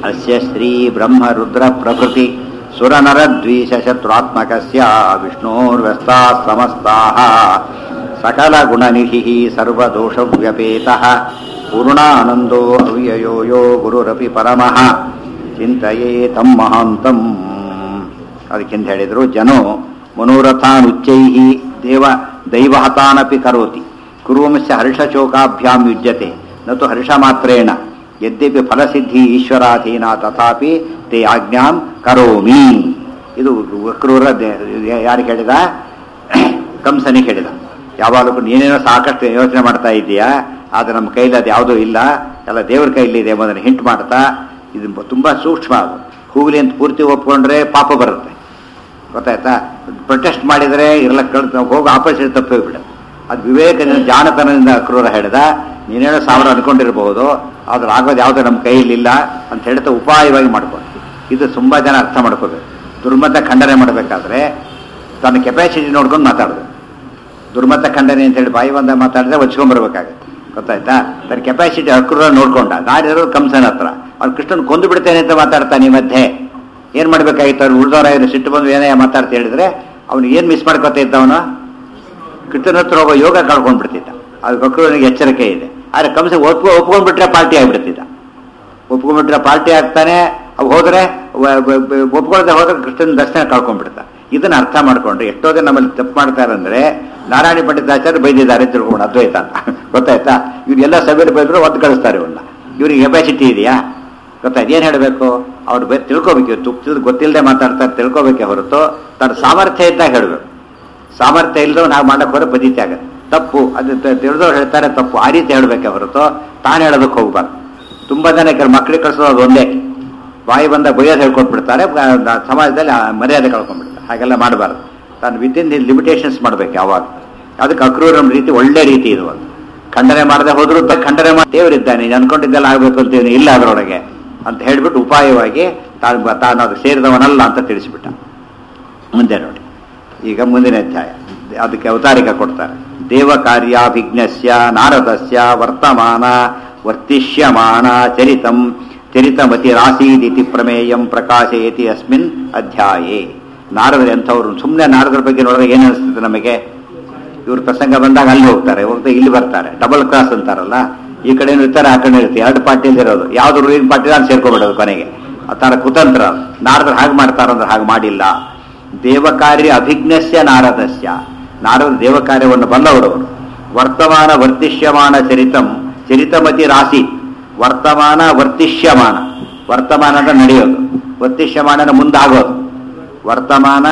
ಅಸ್ಯ ಶ್ರೀ ಬ್ರಹ್ಮ ರುದ್ರ ಪ್ರಭೃತಿ ಸುರನರದ್ವೀಶ ಶತ್ರುತ್ಮಕಸ್ಯ ವಿಷ್ಣೋರ್ವ್ಯಸ್ತಾ ಸಮಸ್ತಾಃ ಸಕಲ ಗುಣನಿಧಿಃ ಸರ್ವದೋಷವ್ಯಪೇತಃ ಪೂರ್ಣಾನಂದೋ ಅವ್ಯಯೋ ಯೋ ಗುರುರಪಿ ಪರಮಃ ಚಿಂತೆಯೇ ತಂ ಮಹಾಂತಂ ಅದಕ್ಕೆಂತ ಹೇಳಿದ್ರು ಜನೋ ಮನೋರಥಾನುಚ್ಚೈ ದೇವ ದೈವಹತಾನಪಿ ಕರೋತಿ ಕುರುವಂಶ ಹರ್ಷಶೋಕಾಭ್ಯಾಂ ಯುಜ್ಯತೆ ನತು ಹರ್ಷ ಮಾತ್ರೇಣ ಯದ್ಯಪಿ ಫಲಸಿದ್ಧಿ ಈಶ್ವರಾಧೀನ ತಥಾಪಿ ತೇ ಆಜ್ಞಾಂ ಕರೋಮಿ ಇದು ವಕ್ರೂರ ಯಾರು ಹೇಳಿದ ಕಂಸನಿಗೆ ಹೇಳಿದ ಯಾವಾಗಲೂ ನೀನೇನೋ ಸಾಕಷ್ಟು ಯೋಚನೆ ಮಾಡ್ತಾ ಇದ್ದೀಯಾ ಆದರೆ ನಮ್ಮ ಕೈಲಿ ಅದು ಯಾವುದೂ ಇಲ್ಲ ಎಲ್ಲ ದೇವ್ರ ಕೈಲಿದೆ ಎಂಬುದನ್ನು ಹಿಂಟ್ ಮಾಡ್ತಾ ಇದು ತುಂಬ ಸೂಕ್ಷ್ಮ ಅದು ಹೂಗಲಿ ಅಂತ ಪೂರ್ತಿ ಒಪ್ಕೊಂಡ್ರೆ ಪಾಪ ಬರುತ್ತೆ ಗೊತ್ತಾಯ್ತಾ ಪ್ರೊಟೆಸ್ಟ್ ಮಾಡಿದರೆ ಇರಲ್ಲ ಕಳ್ತ ಹೋಗಿ ಆಪೋಸಿಟ್ ತಪ್ಪೇ ಬಿಡ ಅದು ವಿವೇಕದಿಂದ ಜಾಣತನದಿಂದ ಕ್ರೂರ ಹೇಳಿದ ನೀನೇನೋ ಸಾವಿರ ಅನ್ಕೊಂಡಿರ್ಬೋದು ಆದ್ರೆ ಆಗೋದು ಯಾವುದೋ ನಮ್ಮ ಕೈಯಲ್ಲಿಲ್ಲ ಅಂತ ಹೇಳ್ತಾ ಉಪಾಯವಾಗಿ ಮಾಡ್ಕೊಂಡು ಇದು ತುಂಬ ಜನ ಅರ್ಥ ಮಾಡ್ಕೋಬೇಕು ದುರ್ಮತ ಖಂಡನೆ ಮಾಡಬೇಕಾದ್ರೆ ತನ್ನ ಕೆಪಾಸಿಟಿ ನೋಡ್ಕೊಂಡು ಮಾತಾಡೋದು ದುರ್ಮತ ಖಂಡನೆ ಅಂತ ಹೇಳಿ ಬಾಯಿ ಬಂದ ಮಾತಾಡಿದ್ರೆ ಒಚ್ಕೊಂಡ್ಬರ್ಬೇಕಾಗತ್ತೆ ಗೊತ್ತಾಯ್ತಾ ತನ್ನ ಕೆಪಾಸಿಟಿ ಅಕ್ರೂರ ನೋಡ್ಕೊಂಡ ನಾನಿರೋದು ಕಂಸನ ಹತ್ರ ಅವ್ನು ಕೃಷ್ಣನ್ ಕೊಂದು ಬಿಡ್ತೇನೆ ಅಂತ ಮಾತಾಡ್ತಾನೆ ಈ ಮಧ್ಯೆ ಏನು ಮಾಡ್ಬೇಕಾಗಿತ್ತು ಅವ್ರು ಉಳಿದವರಾಗಿರೋ ಸಿಟ್ಟು ಬಂದು ಏನೇ ಮಾತಾಡ್ತಾ ಹೇಳಿದ್ರೆ ಅವ್ನು ಏನು ಮಿಸ್ ಮಾಡ್ಕೊತಾ ಇದ್ದ ಅವನು ಕೃಷ್ಣನ ಹತ್ರ ಹೋಗೋ ಯೋಗ ಕಳ್ಕೊಂಡ್ಬಿಡ್ತಿದ್ದ ಅದು ಅಕ್ರೂರನಿಗೆ ಎಚ್ಚರಿಕೆ ಇದೆ ಆದರೆ ಕಂಸ ಒಪ್ಕೊ ಒಪ್ಕೊಂಡ್ಬಿಟ್ರೆ ಪಾರ್ಟಿ ಆಗಿಬಿಡ್ತಿದ್ದ ಒಪ್ಕೊಂಡ್ಬಿಟ್ರೆ ಪಾರ್ಟಿ ಆಗ್ತಾನೆ ಅವು ಹೋದರೆ ಒಪ್ಕೊಳ್ದೆ ಹೋದ್ರೆ ಕೃಷ್ಣನ ದರ್ಶನ ಕಳ್ಕೊಂಡ್ಬಿಡ್ತ ಇದನ್ನ ಅರ್ಥ ಮಾಡ್ಕೊಂಡ್ರೆ ಎಷ್ಟೋ ಜನ ನಮ್ಮಲ್ಲಿ ತಪ್ಪು ಮಾಡ್ತಾರಂದ್ರೆ ನಾರಾಯಣ ಪಂಡಿತಾಚಾರ್ಯ ಬೈದಿದ್ದಾರೆ ತಿಳ್ಕೊಂಡು ಅದ್ವೈತ ಅಂತ ಗೊತ್ತಾಯ್ತಾ ಇವ್ರೆಲ್ಲ ಸಭೆಯಲ್ಲಿ ಬೈದ್ರು ಒದ್ದು ಕಳಿಸ್ತಾರೆ ಇವನ್ನ ಇವ್ರಿಗೆ ಕೆಪಾಸಿಟಿ ಇದೆಯಾ ಗೊತ್ತಾಯ್ತು ಏನು ಹೇಳಬೇಕು ಅವ್ರು ಬೈ ತಿಳ್ಕೊಬೇಕು ತುಪ್ಪಿದ ಗೊತ್ತಿಲ್ಲದೆ ಮಾತಾಡ್ತಾರೆ ತಿಳ್ಕೊಬೇಕೆ ಹೊರತು ತನ್ನ ಸಾಮರ್ಥ್ಯ ಇದ್ದಾಗ ಹೇಳಬೇಕು ಸಾಮರ್ಥ್ಯ ಇಲ್ಲದವ್ ನಾವು ಮಾಡಕ್ಕೆ ಹೊರ ಬದೀತಿ ಆಗುತ್ತೆ ತಪ್ಪು ಅದು ತಿಳಿದವ್ರು ಹೇಳ್ತಾರೆ ತಪ್ಪು ಆ ರೀತಿ ಹೇಳಬೇಕೆ ಹೊರತು ತಾನು ಹೇಳೋದಕ್ಕೆ ಹೋಗ್ಬಾರ್ದು ತುಂಬ ಜನ ಕೆಲವು ಮಕ್ಕಳಿಗೆ ಕಳಿಸೋದು ಅದು ಒಂದೇ ಬಾಯಿ ಬಂದ ಬೈಯೋದು ಹೇಳ್ಕೊಟ್ಬಿಡ್ತಾರೆ ಸಮಾಜದಲ್ಲಿ ಆ ಮರ್ಯಾದೆ ಕಳ್ಕೊಂಡ್ಬಿಡ್ತಾರೆ ಹಾಗೆಲ್ಲ ಮಾಡಬಾರ್ದು ತಾನು ವಿತಿನ್ ದಿ ಲಿಮಿಟೇಷನ್ಸ್ ಮಾಡ್ಬೇಕು ಯಾವಾಗ ಅದಕ್ಕೆ ಅಕ್ರೂರ ರೀತಿ ಒಳ್ಳೆ ರೀತಿ ಇದು ಒಂದು ಖಂಡನೆ ಮಾಡದೆ ಹೋದ್ರು ತ ಖಂಡನೆ ಮಾಡಿ ದೇವರಿದ್ದಾನೆ ನೀನು ಅನ್ಕೊಂಡಿದ್ದೆಲ್ಲ ಆಗಬೇಕು ಅಂತೀನಿ ಇಲ್ಲ ಅದರೊಳಗೆ ಅಂತ ಹೇಳ್ಬಿಟ್ಟು ಉಪಾಯವಾಗಿ ತಾನು ತಾನು ಅದು ಸೇರಿದವನಲ್ಲ ಅಂತ ತಿಳಿಸಿಬಿಟ್ಟ ಮುಂದೆ ನೋಡಿ ಈಗ ಮುಂದಿನ ಅಧ್ಯಾಯ ಅದಕ್ಕೆ ಅವತಾರಿಕ ಕೊಡ್ತಾರೆ ದೇವ ಕಾರ್ಯಾಭಿಜ್ಞಸ್ಯ ನಾರದಸ್ಯ ವರ್ತಮಾನ ವರ್ತಿಷ್ಯಮಾನ ಚರಿತಂ ಚರಿತಮತಿ ರಾಸೀದಿತಿ ಪ್ರಮೇಯಂ ಪ್ರಕಾಶಯತಿ ಅಸ್ಮಿನ್ ಅಧ್ಯಾಯೇ ನಾರದರು ಎಂಥವ್ರು ಸುಮ್ಮನೆ ನಾರದರ ಬಗ್ಗೆ ನೋಡಿದ್ರೆ ಏನು ಅನಿಸ್ತದೆ ನಮಗೆ ಇವ್ರ ಪ್ರಸಂಗ ಬಂದಾಗ ಅಲ್ಲಿ ಹೋಗ್ತಾರೆ ಹೋಗ್ತಾ ಇಲ್ಲಿ ಬರ್ತಾರೆ ಡಬಲ್ ಕ್ರಾಸ್ ಅಂತಾರಲ್ಲ ಈ ಕಡೆ ಇರ್ತಾರೆ ಆ ಕಡೆ ಇರ್ತೀವಿ ಎರಡು ಪಾರ್ಟಿಯಲ್ಲಿ ಇರೋದು ಯಾವ್ದು ರೂಲಿಂಗ್ ಪಾರ್ಟಿ ನಾನು ಸೇರ್ಕೊಬಿಡೋದು ಕೊನೆಗೆ ಆ ಥರ ಕುತಂತ್ರ ನಾರದರು ಹಾಗೆ ಮಾಡ್ತಾರಂದ್ರೆ ಹಾಗೆ ಮಾಡಿಲ್ಲ ದೇವಕಾರ್ಯ ಅಭಿಜ್ಞಸ್ಯ ನಾರದಸ್ಯ ನಾರದ ದೇವಕಾರ್ಯವನ್ನು ಬಲ್ಲವರವರು ವರ್ತಮಾನ ವರ್ತಿಷ್ಯಮಾನ ಚರಿತಂ ಚರಿತಮತಿ ರಾಶಿ ವರ್ತಮಾನ ವರ್ತಿಷ್ಯಮಾನ ವರ್ತಮಾನ ಅಂದ್ರೆ ನಡೆಯೋದು ವರ್ತಿಷ್ಯಮಾನನ ಮುಂದಾಗೋದು ವರ್ತಮಾನ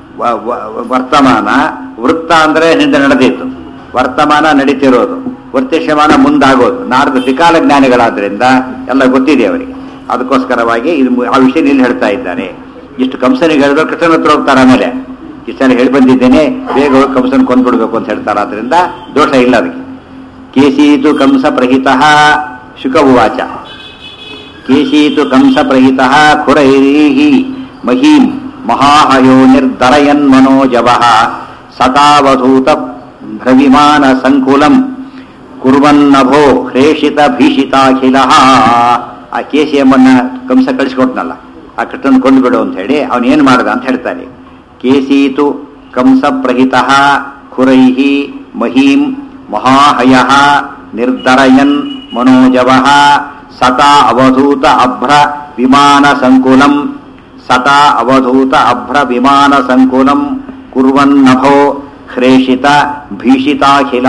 ವರ್ತಮಾನ ವೃತ್ತ ಅಂದ್ರೆ ಹಿಂದೆ ನಡೆದಿತ್ತು ವರ್ತಮಾನ ನಡೀತಿರೋದು ವರ್ತಿಷ್ಯಮಾನ ಮುಂದಾಗೋದು ನಾರದ ತ್ರಿಕಾಲ ಜ್ಞಾನಿಗಳಾದ್ರಿಂದ ಎಲ್ಲ ಗೊತ್ತಿದೆ ಅವರಿಗೆ ಅದಕ್ಕೋಸ್ಕರವಾಗಿ ಇದು ಆ ವಿಷಯ ಇಲ್ಲಿ ಹೇಳ್ತಾ ಇದ್ದಾರೆ ಇಷ್ಟು ಕಂಸನಿಗೆ ಹೇಳಿದ್ರೆ ಕೃಷ್ಣನ ಹತ್ರ ಹೋಗ್ತಾರೆ ಆಮೇಲೆ ಇಷ್ಟೆಲ್ಲ ಹೇಳಿ ಬಂದಿದ್ದೇನೆ ಬೇಗ ಹೋಗಿ ಕಂಸನ ಕೊಂದ್ಬಿಡ್ಬೇಕು ಅಂತ ಹೇಳ್ತಾರೆ ಆದ್ರಿಂದ ದೋಷ ಇಲ್ಲ ಅದಕ್ಕೆ ಕೇಸೀತು ಕಂಸ ಪ್ರಹಿತ ಶುಕ ಉವಾಚ ಕೇಶೀತು ಕಂಸ ಪ್ರಹಿತ ಖುರೈರೀಹಿ ಮಹೀಂ ಮಹಾಹಯೋ ನಿರ್ದರಯನ್ ಮನೋಜವ ಸತಾವಧೂತ ಭ್ರವಿಮಾನ ಸಂಕುಲಂ ಕುರ್ವನ್ನಭೋ ಹ್ರೇಷಿತ ಭೀಷಿತಾಖಿಲ ಆ ಕೇಸಿ ಎಂಬನ್ನ ಕಂಸ ಕಳಿಸ್ಕೊಟ್ನಲ್ಲ ಆ ಕೃಷ್ಣನ್ ಕೊಂಡ್ಬಿಡು ಅಂತ ಹೇಳಿ ಅವನು ಏನು ಮಾಡ್ದ ಅಂತ ಹೇಳ್ತಾನೆ ಕೇಸೀತು ಕಂಸ ಪ್ರಹಿತ ಖುರೈಹಿ ಮಹೀಂ ಮಹಾಹಯ ನಿರ್ದರಯನ್ ಮನೋಜವ ಸತಾ ಅವಧೂತ ಅಭ್ರ ವಿಮಾನ ಸಂಕುಲಂ ಸತಾ ಅವಧೂತ ಅಭ್ರ ವಿಮಾನ ಸಂಕುಲಂ ಕುರ್ವನ್ನಭೋ ಹ್ರೇಷಿತ ಭೀಷಿತಾಖಿಲ